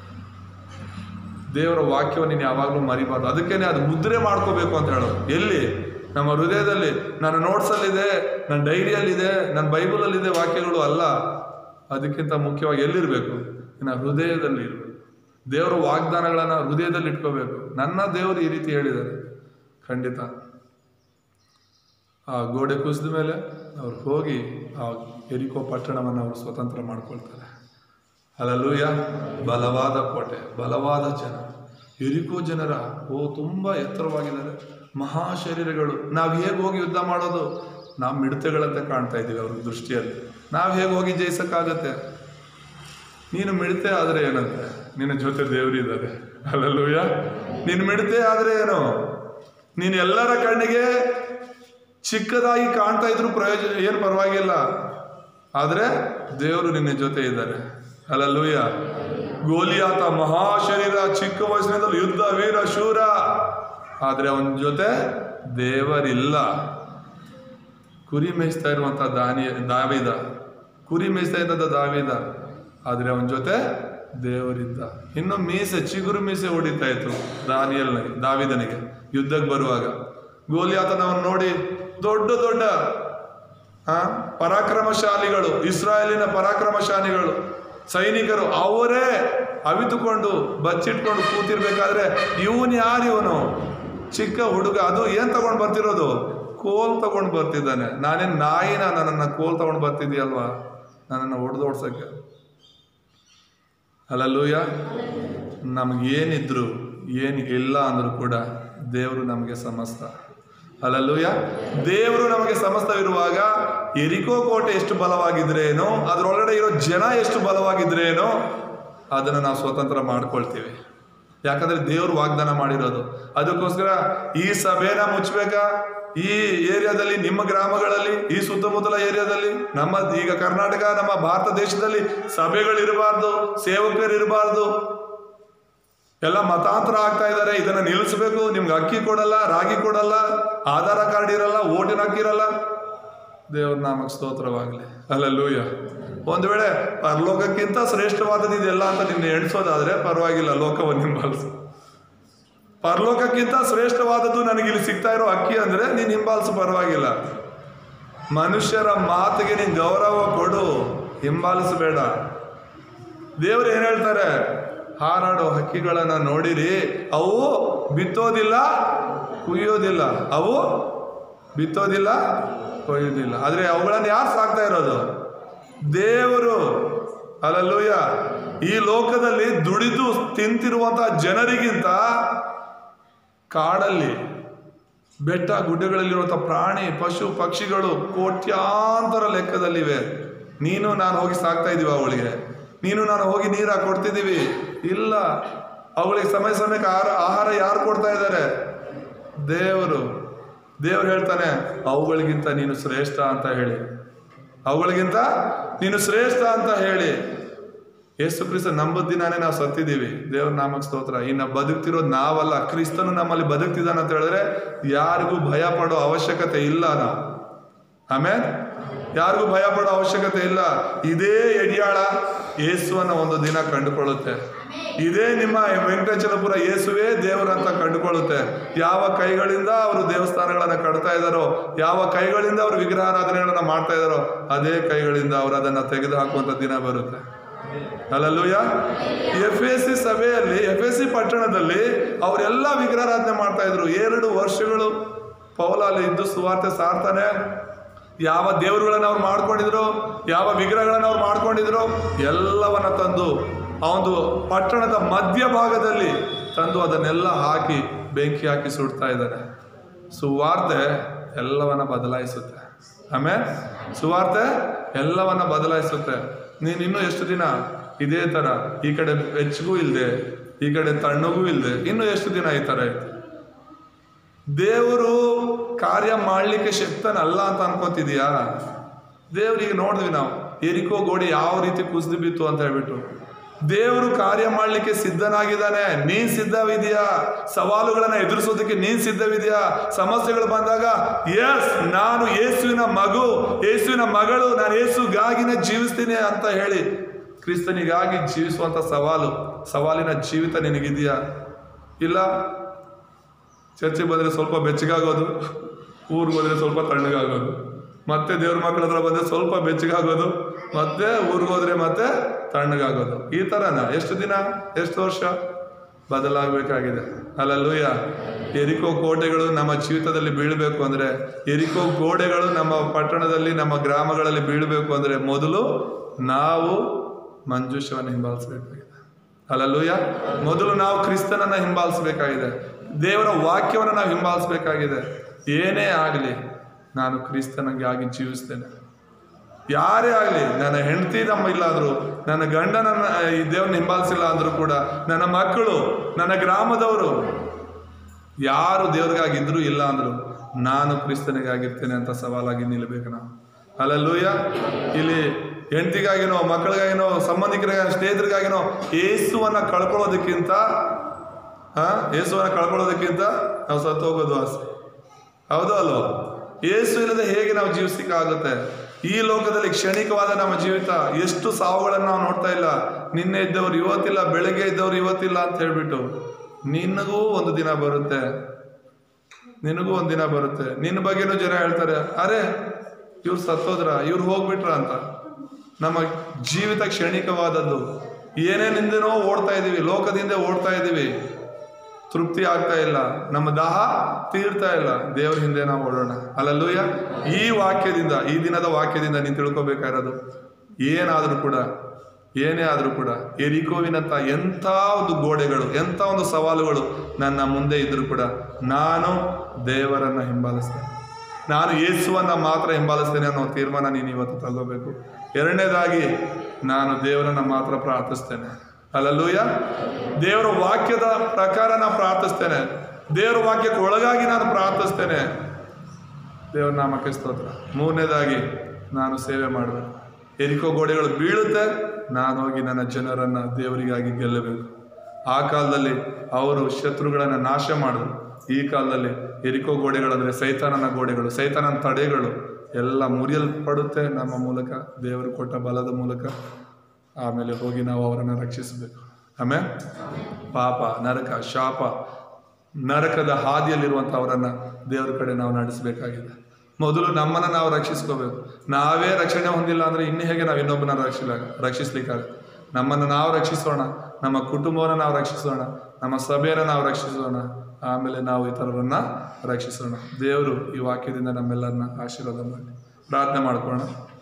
ದೇವರ ವಾಕ್ಯವನ್ನು ನೀನು ಯಾವಾಗಲೂ ಮರಿಬಾರ್ದು ಅದಕ್ಕೇನೆ ಅದು ಮುದ್ರೆ ಮಾಡ್ಕೋಬೇಕು ಅಂತ ಹೇಳೋದು ಎಲ್ಲಿ ನಮ್ಮ ಹೃದಯದಲ್ಲಿ ನನ್ನ ನೋಟ್ಸಲ್ಲಿದೆ ನನ್ನ ಡೈರಿಯಲ್ಲಿದೆ ನನ್ನ ಬೈಬಲಲ್ಲಿದೆ ವಾಕ್ಯಗಳು ಅಲ್ಲ ಅದಕ್ಕಿಂತ ಮುಖ್ಯವಾಗಿ ಎಲ್ಲಿರಬೇಕು ನಿನ್ನ ಹೃದಯದಲ್ಲಿ ಇರಬೇಕು ದೇವರ ವಾಗ್ದಾನಗಳನ್ನು ಹೃದಯದಲ್ಲಿ ಇಟ್ಕೋಬೇಕು ನನ್ನ ದೇವರು ಈ ರೀತಿ ಹೇಳಿದ್ದಾರೆ ಖಂಡಿತ ಆ ಗೋಡೆ ಕುಸಿದ ಮೇಲೆ ಅವ್ರು ಹೋಗಿ ಆ ಎರಿಕೋ ಪಟ್ಟಣವನ್ನು ಅವರು ಸ್ವತಂತ್ರ ಮಾಡ್ಕೊಳ್ತಾರೆ ಅಲ್ಲೂಯ ಬಲವಾದ ಕೋಟೆ ಬಲವಾದ ಜನ ಎರಿಕೋ ಜನರ ಓ ತುಂಬ ಎತ್ತರವಾಗಿದ್ದಾರೆ ಮಹಾ ಶರೀರಗಳು ನಾವು ಹೇಗೆ ಹೋಗಿ ಯುದ್ಧ ಮಾಡೋದು ನಾವು ಮಿಡತೆಗಳಂತೆ ಕಾಣ್ತಾ ಇದ್ದೀವಿ ಅವ್ರ ದೃಷ್ಟಿಯಲ್ಲಿ ನಾವು ಹೇಗೆ ಹೋಗಿ ಜಯಿಸಕ್ಕಾಗತ್ತೆ ನೀನು ಮಿಡತೆ ಆದರೆ ಏನಂತೆ ನಿನ್ನ ಜೊತೆ ದೇವರಿದ್ದಾರೆ ಅಲ್ಲಲ್ಲೂಯ ನೀನು ಮಿಡತೆ ಆದರೆ ಏನು ನೀನು ಎಲ್ಲರ ಕಣ್ಣಿಗೆ ಚಿಕ್ಕದಾಗಿ ಕಾಣ್ತಾ ಇದ್ರು ಪ್ರಯೋಜನ ಏನು ಪರವಾಗಿಲ್ಲ ಆದರೆ ದೇವರು ನಿನ್ನ ಜೊತೆ ಇದ್ದಾರೆ ಅಲ್ಲಲ್ಲೂಯ ಗೋಲಿಯಾತ ಮಹಾಶರೀರ ಚಿಕ್ಕ ವಯಸ್ಸಿನಿಂದಲೂ ಯುದ್ಧ ವೀರ ಶೂರ ಆದರೆ ಅವನ ಜೊತೆ ದೇವರಿಲ್ಲ ಕುರಿ ಮೇಯಿಸ್ತಾ ಇರುವಂಥ ದಾನಿ ದಾವಿದ ಕುರಿ ಮೇಯಿಸ್ತಾ ಇದ್ದಂಥ ದಾವಿದ ಆದರೆ ಅವನ ಜೊತೆ ದೇವರಿದ್ದ ಇನ್ನು ಮೀಸೆ ಚಿಗುರು ಮೀಸೆ ಹೊಡಿತಾ ಇತ್ತು ದಾನಿಯಲ್ನಿಗೆ ದಾವಿದನಿಗೆ ಯುದ್ಧಕ್ಕೆ ಬರುವಾಗ ಗೋಲಿಯಾತನವನ್ನ ನೋಡಿ ದೊಡ್ಡ ದೊಡ್ಡ ಆ, ಪರಾಕ್ರಮಶಾಲಿಗಳು ಇಸ್ರಾಯೇಲಿನ ಪರಾಕ್ರಮಶಾಲಿಗಳು ಸೈನಿಕರು ಅವರೇ ಅವಿತುಕೊಂಡು ಬಚ್ಚಿಟ್ಕೊಂಡು ಕೂತಿರ್ಬೇಕಾದ್ರೆ ಇವನು ಯಾರು ಇವನು ಚಿಕ್ಕ ಹುಡುಗ ಅದು ಏನ್ ತಗೊಂಡು ಬರ್ತಿರೋದು ಕೋಲ್ ತಗೊಂಡು ಬರ್ತಿದ್ದಾನೆ ನಾನೇನ್ ನಾಯಿನ ನನ್ನನ್ನು ಕೋಲ್ ತಗೊಂಡು ಬರ್ತಿದ್ಯಲ್ವಾ ನನ್ನನ್ನು ಹೊಡೆದೋಡ್ಸಕ್ಕೆ ಅಲ್ಲಲ್ಲೂಯ ನಮಗೇನಿದ್ರು ಏನು ಇಲ್ಲ ಅಂದ್ರೂ ಕೂಡ ದೇವರು ನಮಗೆ ಸಮಸ್ತ ಅಲ್ಲಲ್ಲೂಯ ದೇವರು ನಮಗೆ ಸಮಸ್ತವಿರುವಾಗ ಎರಿಕೋ ಕೋಟೆ ಎಷ್ಟು ಬಲವಾಗಿದ್ರೇನೋ ಅದರೊಳಗಡೆ ಇರೋ ಜನ ಎಷ್ಟು ಬಲವಾಗಿದ್ರೇನೋ ಅದನ್ನು ನಾವು ಸ್ವತಂತ್ರ ಮಾಡ್ಕೊಳ್ತೀವಿ ಯಾಕಂದ್ರೆ ದೇವರು ವಾಗ್ದಾನ ಮಾಡಿರೋದು ಅದಕ್ಕೋಸ್ಕರ ಈ ಸಭೆನ ಮುಚ್ಚಬೇಕಾ ಈ ಏರಿಯಾದಲ್ಲಿ ನಿಮ್ಮ ಗ್ರಾಮಗಳಲ್ಲಿ ಈ ಸುತ್ತಮುತ್ತಲ ಏರಿಯಾದಲ್ಲಿ ನಮ್ಮ ಈಗ ಕರ್ನಾಟಕ ನಮ್ಮ ಭಾರತ ದೇಶದಲ್ಲಿ ಸಭೆಗಳಿರಬಾರ್ದು ಸೇವಕರಿರಬಾರ್ದು ಎಲ್ಲ ಮತಾಂತರ ಆಗ್ತಾ ಇದ್ದಾರೆ ಇದನ್ನ ನಿಲ್ಲಿಸಬೇಕು ನಿಮ್ಗೆ ಅಕ್ಕಿ ಕೊಡಲ್ಲ ರಾಗಿ ಕೊಡಲ್ಲ ಆಧಾರ ಕಾರ್ಡ್ ಇರಲ್ಲ ಓಟಿನ ಅಕ್ಕಿ ಇರಲ್ಲ ದೇವ್ರ ನಾಮಕ್ಕೆ ಸ್ತೋತ್ರವಾಗಲಿ ಅಲ್ಲಲ್ಲೂಯ ಒಂದು ವೇಳೆ ಪರಲೋಕಕ್ಕಿಂತ ಶ್ರೇಷ್ಠವಾದದ್ದು ಇದೆಲ್ಲ ಅಂತ ನಿನ್ನ ಎಣಿಸೋದಾದ್ರೆ ಪರವಾಗಿಲ್ಲ ಲೋಕವನ್ನು ಹಿಂಬಾಲಿಸು ಪರಲೋಕಕ್ಕಿಂತ ಶ್ರೇಷ್ಠವಾದದ್ದು ನನಗೆ ಇಲ್ಲಿ ಸಿಗ್ತಾ ಇರೋ ಅಕ್ಕಿ ಅಂದ್ರೆ ನೀನು ಹಿಂಬಾಲಿಸು ಪರವಾಗಿಲ್ಲ ಮನುಷ್ಯರ ಮಾತಿಗೆ ನೀನು ಗೌರವ ಕೊಡು ಹಿಂಬಾಲಿಸಬೇಡ ದೇವರು ಏನ್ ಹೇಳ್ತಾರೆ ಹಾರಾಡೋ ಹಕ್ಕಿಗಳನ್ನ ನೋಡಿರಿ ಅವು ಬಿತ್ತೋದಿಲ್ಲ ಕುಯ್ಯೋದಿಲ್ಲ ಅವು ಬಿತ್ತೋದಿಲ್ಲ ಕೊಯ್ಯೋದಿಲ್ಲ ಆದ್ರೆ ಅವುಗಳನ್ನ ಯಾರು ಸಾಕ್ತಾ ಇರೋದು ದೇವರು ಅಲ್ಲಲ್ಲೂಯ ಈ ಲೋಕದಲ್ಲಿ ದುಡಿದು ತಿಂತಿರುವಂತಹ ಜನರಿಗಿಂತ ಕಾಡಲ್ಲಿ ಬೆಟ್ಟ ಗುಡ್ಡಗಳಲ್ಲಿರುವಂಥ ಪ್ರಾಣಿ ಪಶು ಪಕ್ಷಿಗಳು ಕೋಟ್ಯಾಂತರ ಲೆಕ್ಕದಲ್ಲಿವೆ ನೀನು ನಾನು ಹೋಗಿ ಸಾಕ್ತಾ ಇದೀವ ಅವಳಿಗೆ ನೀನು ನಾನು ಹೋಗಿ ನೀರು ಕೊಡ್ತಿದ್ದೀವಿ ಇಲ್ಲ ಅವಳಿಗೆ ಸಮಯ ಸಮಯಕ್ಕೆ ಆಹಾರ ಆಹಾರ ಯಾರು ಕೊಡ್ತಾ ಇದ್ದಾರೆ ದೇವರು ದೇವರು ಹೇಳ್ತಾನೆ ಅವುಗಳಿಗಿಂತ ನೀನು ಶ್ರೇಷ್ಠ ಅಂತ ಹೇಳಿ ಅವುಗಳಿಗಿಂತ ನೀನು ಶ್ರೇಷ್ಠ ಅಂತ ಹೇಳಿ ಯೇಸು ಕ್ರಿಸ್ತ ನಂಬದ್ ದಿನಾನೇ ನಾವು ಸತ್ತಿದ್ದೀವಿ ದೇವ್ರ ನಾಮಕ್ಕೆ ಸ್ತೋತ್ರ ಇನ್ನು ಬದುಕ್ತಿರೋದು ನಾವಲ್ಲ ಕ್ರಿಸ್ತನು ನಮ್ಮಲ್ಲಿ ಬದುಕ್ತಿದ್ದಾನೆ ಅಂತ ಹೇಳಿದ್ರೆ ಯಾರಿಗೂ ಭಯ ಪಡೋ ಅವಶ್ಯಕತೆ ಇಲ್ಲ ನಾವು ಆಮೇಲೆ ಯಾರಿಗೂ ಭಯ ಪಡೋ ಅವಶ್ಯಕತೆ ಇಲ್ಲ ಇದೇ ಎಡಿಯಾಳ ಯೇಸುವನ್ನ ಒಂದು ದಿನ ಕಂಡುಕೊಳ್ಳುತ್ತೆ ಇದೇ ನಿಮ್ಮ ವೆಂಕಟೇಶ್ವರಪುರ ಯೇಸುವೇ ದೇವರಂತ ಕಂಡುಕೊಳ್ಳುತ್ತೆ ಯಾವ ಕೈಗಳಿಂದ ಅವರು ದೇವಸ್ಥಾನಗಳನ್ನ ಕಟ್ತಾ ಇದ್ದಾರೋ ಯಾವ ಕೈಗಳಿಂದ ಅವರು ವಿಗ್ರಹಾರಾಧನೆಗಳನ್ನ ಮಾಡ್ತಾ ಇದ್ದಾರೋ ಅದೇ ಕೈಗಳಿಂದ ಅವರು ಅದನ್ನ ತೆಗೆದು ಹಾಕುವಂತ ದಿನ ಬರುತ್ತೆ ಅಲ್ಲಲ್ಲೂಯ ಎಫ್ ಎಸ್ ಸಿ ಸಭೆಯಲ್ಲಿ ಎಫ್ ಎಸ್ ಸಿ ಪಟ್ಟಣದಲ್ಲಿ ಅವರೆಲ್ಲ ವಿಗ್ರಹಾರಾಧನೆ ಮಾಡ್ತಾ ಇದ್ರು ಎರಡು ವರ್ಷಗಳು ಪೌಲ ಅಲ್ಲಿ ಇದ್ದು ಸುವಾರ್ತೆ ಸಾರ್ತಾನೆ ಯಾವ ದೇವರುಗಳನ್ನ ಅವ್ರು ಮಾಡ್ಕೊಂಡಿದ್ರು ಯಾವ ವಿಗ್ರಹಗಳನ್ನ ಅವ್ರು ಮಾಡ್ಕೊಂಡಿದ್ರು ಎಲ್ಲವನ್ನ ತಂದು ಆ ಒಂದು ಪಟ್ಟಣದ ಮಧ್ಯಭಾಗದಲ್ಲಿ ತಂದು ಅದನ್ನೆಲ್ಲ ಹಾಕಿ ಬೆಂಕಿ ಹಾಕಿ ಸುಡ್ತಾ ಇದ್ದಾರೆ ಸುವಾರ್ತೆ ಎಲ್ಲವನ್ನ ಬದಲಾಯಿಸುತ್ತೆ ಆಮೇಲೆ ಸುವಾರ್ತೆ ಎಲ್ಲವನ್ನ ಬದಲಾಯಿಸುತ್ತೆ ನೀನು ಇನ್ನೂ ಎಷ್ಟು ದಿನ ಇದೇ ತರ ಈ ಕಡೆ ಬೆಚ್ಚಗೂ ಇಲ್ಲದೆ ಈ ಕಡೆ ತಣ್ಣಗೂ ಇಲ್ಲದೆ ಇನ್ನೂ ಎಷ್ಟು ದಿನ ಈ ತರ ಐತೆ ದೇವರು ಕಾರ್ಯ ಮಾಡಲಿಕ್ಕೆ ಶಕ್ತನಲ್ಲ ಅಂತ ಅನ್ಕೋತಿದ್ಯಾ ದೇವ್ರಿಗೆ ನೋಡಿದ್ವಿ ನಾವು ಎರಿಕೋ ಗೋಡೆ ಯಾವ ರೀತಿ ಕುಸಿದು ಬಿತ್ತು ಅಂತ ಹೇಳ್ಬಿಟ್ಟು ದೇವರು ಕಾರ್ಯ ಮಾಡಲಿಕ್ಕೆ ಸಿದ್ಧನಾಗಿದ್ದಾನೆ ನೀನ್ ಸಿದ್ಧವಿದೆಯಾ ಸವಾಲುಗಳನ್ನ ಎದುರಿಸೋದಕ್ಕೆ ನೀನ್ ಸಿದ್ಧವಿದೆಯಾ ಸಮಸ್ಯೆಗಳು ಬಂದಾಗ ಎಸ್ ನಾನು ಯೇಸುವಿನ ಮಗು ಯೇಸುವಿನ ಮಗಳು ನಾನು ಯೇಸುಗಾಗಿನೇ ಜೀವಿಸ್ತೀನಿ ಅಂತ ಹೇಳಿ ಕ್ರಿಸ್ತನಿಗಾಗಿ ಜೀವಿಸುವಂತ ಸವಾಲು ಸವಾಲಿನ ಜೀವಿತ ನಿನಗಿದೆಯಾ ಇಲ್ಲ ಚರ್ಚೆಗೆ ಬಂದರೆ ಸ್ವಲ್ಪ ಬೆಚ್ಚಗಾಗೋದು ಊರಿಗೆ ಹೋದ್ರೆ ಸ್ವಲ್ಪ ತಣ್ಣಗಾಗೋದು ಮತ್ತೆ ದೇವ್ರ ಮಕ್ಕಳ ಹತ್ರ ಬಂದರೆ ಸ್ವಲ್ಪ ಬೆಚ್ಚಗಾಗೋದು ಮತ್ತೆ ಊರಿಗೆ ಹೋದ್ರೆ ಮತ್ತೆ ತಣ್ಣಗಾಗೋದು ಈ ಥರನ ಎಷ್ಟು ದಿನ ಎಷ್ಟು ವರ್ಷ ಬದಲಾಗಬೇಕಾಗಿದೆ ಅಲ್ಲಲ್ಲೂಯ್ಯ ಎರಿಕೋ ಕೋಟೆಗಳು ನಮ್ಮ ಜೀವಿತದಲ್ಲಿ ಬೀಳಬೇಕು ಅಂದರೆ ಎರಿಕೋ ಗೋಡೆಗಳು ನಮ್ಮ ಪಟ್ಟಣದಲ್ಲಿ ನಮ್ಮ ಗ್ರಾಮಗಳಲ್ಲಿ ಬೀಳಬೇಕು ಅಂದರೆ ಮೊದಲು ನಾವು ಮಂಜುಷವನ್ನು ಹಿಂಬಾಲಿಸಬೇಕಾಗಿದೆ ಅಲ್ಲಲ್ಲೂಯ ಮೊದಲು ನಾವು ಕ್ರಿಸ್ತನನ್ನ ಹಿಂಬಾಲಿಸಬೇಕಾಗಿದೆ ದೇವರ ವಾಕ್ಯವನ್ನು ನಾವು ಹಿಂಬಾಲಿಸಬೇಕಾಗಿದೆ ಏನೇ ಆಗಲಿ ನಾನು ಕ್ರಿಸ್ತನಿಗಾಗಿ ಜೀವಿಸ್ತೇನೆ ಯಾರೇ ಆಗಲಿ ನನ್ನ ಹೆಂಡತಿ ನಮ್ಮ ಇಲ್ಲಾಂದ್ರು ನನ್ನ ಗಂಡನನ್ನ ಈ ದೇವ್ರನ್ನ ಹಿಂಬಾಲಿಸಿಲ್ಲ ಅಂದ್ರೂ ಕೂಡ ನನ್ನ ಮಕ್ಕಳು ನನ್ನ ಗ್ರಾಮದವರು ಯಾರು ದೇವ್ರಿಗಾಗಿದ್ರು ಇಲ್ಲ ಅಂದ್ರು ನಾನು ಕ್ರಿಸ್ತನಿಗಾಗಿರ್ತೇನೆ ಅಂತ ಸವಾಲಾಗಿ ನಿಲ್ಲಬೇಕು ನಾವು ಅಲ್ಲಲ್ಲೂಯ ಇಲ್ಲಿ ಹೆಂಡತಿಗಾಗಿನೋ ಮಕ್ಕಳಿಗಾಗಿನೋ ಸಂಬಂಧಿಕರಿಗಾಗಿ ಸ್ನೇಹಿತರಿಗಾಗಿನೋ ಏಸುವನ್ನ ಕಳ್ಕೊಳ್ಳೋದಕ್ಕಿಂತ ಹಾ ಏಸುವನ್ನ ಕಳ್ಕೊಳ್ಳೋದಕ್ಕಿಂತ ನಾವು ಸತ್ತು ಹೋಗೋದು ಆಸೆ ಹೌದು ಅಲ್ವೋ ಏಸು ಇಲ್ಲದೆ ಹೇಗೆ ನಾವು ಜೀವಿಸಲಿಕ್ಕಾಗುತ್ತೆ ಈ ಲೋಕದಲ್ಲಿ ಕ್ಷಣಿಕವಾದ ನಮ್ಮ ಜೀವಿತ ಎಷ್ಟು ಸಾವುಗಳನ್ನು ನಾವು ನೋಡ್ತಾ ಇಲ್ಲ ನಿನ್ನೆ ಇದ್ದವ್ರು ಇವತ್ತಿಲ್ಲ ಬೆಳಗ್ಗೆ ಇದ್ದವ್ರು ಇವತ್ತಿಲ್ಲ ಅಂತ ಹೇಳ್ಬಿಟ್ಟು ನಿನಗೂ ಒಂದು ದಿನ ಬರುತ್ತೆ ನಿನಗೂ ಒಂದು ದಿನ ಬರುತ್ತೆ ನಿನ್ನ ಬಗ್ಗೆನೂ ಜನ ಹೇಳ್ತಾರೆ ಅರೆ ಇವ್ರು ಸತ್ತೋದ್ರ ಇವ್ರು ಹೋಗ್ಬಿಟ್ರ ಅಂತ ನಮ್ಮ ಜೀವಿತ ಕ್ಷಣಿಕವಾದದ್ದು ಏನೇನಿಂದನೋ ಓಡ್ತಾ ಇದ್ದೀವಿ ಲೋಕದಿಂದ ಓಡ್ತಾ ಇದ್ದೀವಿ ತೃಪ್ತಿ ಆಗ್ತಾ ಇಲ್ಲ ನಮ್ಮ ದಾಹ ತೀರ್ತಾ ಇಲ್ಲ ದೇವ್ರ ಹಿಂದೆ ನಾವು ಓಡೋಣ ಅಲ್ಲಲ್ಲೂಯ್ಯ ಈ ವಾಕ್ಯದಿಂದ ಈ ದಿನದ ವಾಕ್ಯದಿಂದ ನೀನು ತಿಳ್ಕೊಬೇಕಾಗಿರೋದು ಏನಾದರೂ ಕೂಡ ಏನೇ ಆದರೂ ಕೂಡ ಎರಿಕೋವಿನಂತ ಎಂಥ ಒಂದು ಗೋಡೆಗಳು ಎಂಥ ಒಂದು ಸವಾಲುಗಳು ನನ್ನ ಮುಂದೆ ಇದ್ರೂ ಕೂಡ ನಾನು ದೇವರನ್ನ ಹಿಂಬಾಲಿಸ್ತೇನೆ ನಾನು ಯೇಸುವನ್ನ ಮಾತ್ರ ಹಿಂಬಾಲಿಸ್ತೇನೆ ಅನ್ನೋ ತೀರ್ಮಾನ ನೀನು ಇವತ್ತು ತಗೋಬೇಕು ಎರಡನೇದಾಗಿ ನಾನು ದೇವರನ್ನ ಮಾತ್ರ ಪ್ರಾರ್ಥಿಸ್ತೇನೆ ಅಲ್ಲಲ್ಲೂಯ ದೇವರ ವಾಕ್ಯದ ಪ್ರಕಾರ ನಾನು ಪ್ರಾರ್ಥಿಸ್ತೇನೆ ದೇವರ ವಾಕ್ಯಕ್ಕೆ ಒಳಗಾಗಿ ನಾನು ಪ್ರಾರ್ಥಿಸ್ತೇನೆ ದೇವರ ನಾಮಕ್ಕೆ ಸ್ತೋತ್ರ ಮೂರನೇದಾಗಿ ನಾನು ಸೇವೆ ಮಾಡಬೇಕು ಎರಿಕೋ ಗೋಡೆಗಳು ಬೀಳುತ್ತೆ ನಾನು ಹೋಗಿ ನನ್ನ ಜನರನ್ನ ದೇವರಿಗಾಗಿ ಗೆಲ್ಲಬೇಕು ಆ ಕಾಲದಲ್ಲಿ ಅವರು ಶತ್ರುಗಳನ್ನು ನಾಶ ಮಾಡಿದ್ರು ಈ ಕಾಲದಲ್ಲಿ ಎರಿಕೋ ಗೋಡೆಗಳಂದ್ರೆ ಸೈತಾನನ ಗೋಡೆಗಳು ಸೈತಾನನ ತಡೆಗಳು ಎಲ್ಲ ಮುರಿಯಲ್ಪಡುತ್ತೆ ನಮ್ಮ ಮೂಲಕ ದೇವರು ಕೊಟ್ಟ ಬಲದ ಮೂಲಕ ಆಮೇಲೆ ಹೋಗಿ ನಾವು ಅವರನ್ನು ರಕ್ಷಿಸಬೇಕು ಆಮೇಲೆ ಪಾಪ ನರಕ ಶಾಪ ನರಕದ ಹಾದಿಯಲ್ಲಿರುವಂಥ ಅವರನ್ನು ದೇವರ ಕಡೆ ನಾವು ನಡೆಸಬೇಕಾಗಿದೆ ಮೊದಲು ನಮ್ಮನ್ನು ನಾವು ರಕ್ಷಿಸ್ಕೋಬೇಕು ನಾವೇ ರಕ್ಷಣೆ ಹೊಂದಿಲ್ಲ ಅಂದರೆ ಇನ್ನು ಹೇಗೆ ನಾವು ಇನ್ನೊಬ್ಬನ ರಕ್ಷಿಲ ರಕ್ಷಿಸ್ಲಿಕ್ಕಾಗುತ್ತೆ ನಮ್ಮನ್ನು ನಾವು ರಕ್ಷಿಸೋಣ ನಮ್ಮ ಕುಟುಂಬವನ್ನು ನಾವು ರಕ್ಷಿಸೋಣ ನಮ್ಮ ಸಭೆಯನ್ನು ನಾವು ರಕ್ಷಿಸೋಣ ಆಮೇಲೆ ನಾವು ಇತರರನ್ನ ರಕ್ಷಿಸೋಣ ದೇವರು ಈ ವಾಕ್ಯದಿಂದ ನಮ್ಮೆಲ್ಲರನ್ನ ಆಶೀರ್ವಾದ ಮಾಡಿ ಪ್ರಾರ್ಥನೆ ಮಾಡ್ಕೊಳ್ಳೋಣ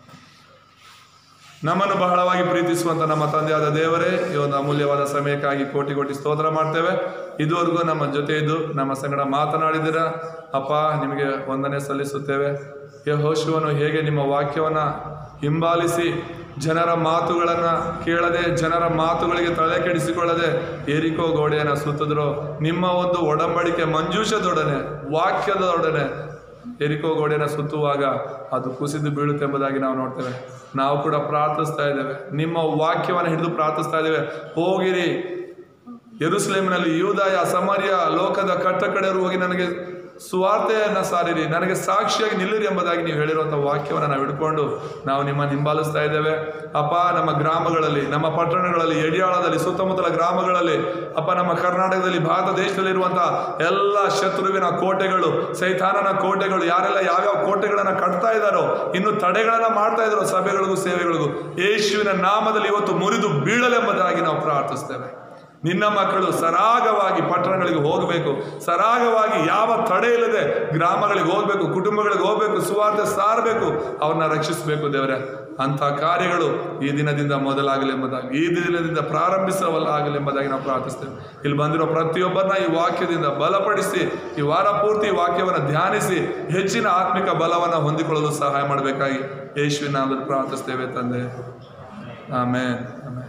ನಮ್ಮನ್ನು ಬಹಳವಾಗಿ ಪ್ರೀತಿಸುವಂತ ನಮ್ಮ ತಂದೆಯಾದ ದೇವರೇ ಈ ಒಂದು ಅಮೂಲ್ಯವಾದ ಸಮಯಕ್ಕಾಗಿ ಕೋಟಿ ಕೋಟಿ ಸ್ತೋತ್ರ ಮಾಡ್ತೇವೆ ಇದುವರೆಗೂ ನಮ್ಮ ಜೊತೆ ಇದ್ದು ನಮ್ಮ ಸಂಗಡ ಮಾತನಾಡಿದಿರ ಅಪ್ಪ ನಿಮಗೆ ವಂದನೆ ಸಲ್ಲಿಸುತ್ತೇವೆ ಯಹೋಶುವನು ಹೇಗೆ ನಿಮ್ಮ ವಾಕ್ಯವನ್ನ ಹಿಂಬಾಲಿಸಿ ಜನರ ಮಾತುಗಳನ್ನು ಕೇಳದೆ ಜನರ ಮಾತುಗಳಿಗೆ ತಲೆ ಕೆಡಿಸಿಕೊಳ್ಳದೆ ಏರಿಕೋ ಗೋಡೆಯನ್ನು ಸುತ್ತಿದ್ರು ನಿಮ್ಮ ಒಂದು ಒಡಂಬಡಿಕೆ ಮಂಜೂಷದೊಡನೆ ವಾಕ್ಯದೊಡನೆ ಎರಿಕೋ ಗೋಡೆನ ಸುತ್ತುವಾಗ ಅದು ಕುಸಿದು ಬೀಳುತ್ತೆ ಎಂಬುದಾಗಿ ನಾವು ನೋಡ್ತೇವೆ ನಾವು ಕೂಡ ಪ್ರಾರ್ಥಿಸ್ತಾ ಇದ್ದೇವೆ ನಿಮ್ಮ ವಾಕ್ಯವನ್ನು ಹಿಡಿದು ಪ್ರಾರ್ಥಿಸ್ತಾ ಇದ್ದೇವೆ ಹೋಗಿರಿ ಯೆರೂಸಲೇಮಿನಲ್ಲಿ ಯೂದಾಯ ಸಮರ್ಯ ಲೋಕದ ಕಟ್ಟ ಕಡೆಯವರು ಹೋಗಿ ನನಗೆ ಸುವಾರ್ತೆಯನ್ನು ಸಾರಿರಿ ನನಗೆ ಸಾಕ್ಷಿಯಾಗಿ ನಿಲ್ಲಿರಿ ಎಂಬುದಾಗಿ ನೀವು ಹೇಳಿರುವಂಥ ವಾಕ್ಯವನ್ನು ನಾವು ಹಿಡ್ಕೊಂಡು ನಾವು ನಿಮ್ಮನ್ನು ಹಿಂಬಾಲಿಸ್ತಾ ಇದ್ದೇವೆ ಅಪ್ಪ ನಮ್ಮ ಗ್ರಾಮಗಳಲ್ಲಿ ನಮ್ಮ ಪಟ್ಟಣಗಳಲ್ಲಿ ಎಡಿಯಾಳದಲ್ಲಿ ಸುತ್ತಮುತ್ತಲ ಗ್ರಾಮಗಳಲ್ಲಿ ಅಪ್ಪ ನಮ್ಮ ಕರ್ನಾಟಕದಲ್ಲಿ ಭಾರತ ದೇಶದಲ್ಲಿರುವಂಥ ಎಲ್ಲ ಶತ್ರುವಿನ ಕೋಟೆಗಳು ಸೈತಾನನ ಕೋಟೆಗಳು ಯಾರೆಲ್ಲ ಯಾವ್ಯಾವ ಕೋಟೆಗಳನ್ನು ಕಟ್ತಾ ಇದ್ದಾರೋ ಇನ್ನು ತಡೆಗಳನ್ನ ಮಾಡ್ತಾ ಇದ್ದಾರೋ ಸಭೆಗಳಿಗೂ ಸೇವೆಗಳಿಗೂ ಯೇಸುವಿನ ನಾಮದಲ್ಲಿ ಇವತ್ತು ಮುರಿದು ಬೀಳಲೆಂಬುದಾಗಿ ನಾವು ಪ್ರಾರ್ಥಿಸ್ತೇವೆ ನಿನ್ನ ಮಕ್ಕಳು ಸರಾಗವಾಗಿ ಪಟ್ಟಣಗಳಿಗೆ ಹೋಗಬೇಕು ಸರಾಗವಾಗಿ ಯಾವ ತಡೆ ಇಲ್ಲದೆ ಗ್ರಾಮಗಳಿಗೆ ಹೋಗಬೇಕು ಕುಟುಂಬಗಳಿಗೆ ಹೋಗಬೇಕು ಸುವಾರ್ತೆ ಸಾರಬೇಕು ಅವ್ರನ್ನ ರಕ್ಷಿಸಬೇಕು ದೇವರೇ ಅಂಥ ಕಾರ್ಯಗಳು ಈ ದಿನದಿಂದ ಮೊದಲಾಗಲಿ ಎಂಬುದಾಗಿ ಈ ದಿನದಿಂದ ಪ್ರಾರಂಭಿಸವಲ್ಲಾಗಲಿ ಎಂಬುದಾಗಿ ನಾವು ಪ್ರಾರ್ಥಿಸ್ತೇವೆ ಇಲ್ಲಿ ಬಂದಿರೋ ಪ್ರತಿಯೊಬ್ಬರನ್ನ ಈ ವಾಕ್ಯದಿಂದ ಬಲಪಡಿಸಿ ಈ ವಾರ ಪೂರ್ತಿ ಈ ವಾಕ್ಯವನ್ನು ಧ್ಯಾನಿಸಿ ಹೆಚ್ಚಿನ ಆತ್ಮಿಕ ಬಲವನ್ನು ಹೊಂದಿಕೊಳ್ಳಲು ಸಹಾಯ ಮಾಡಬೇಕಾಗಿ ಯೇಸುವಿನ ನಾಮದಲ್ಲಿ ಪ್ರಾರ್ಥಿಸ್ತೇವೆ ತಂದೆ ಆಮೇನ್ ಆಮೇನ್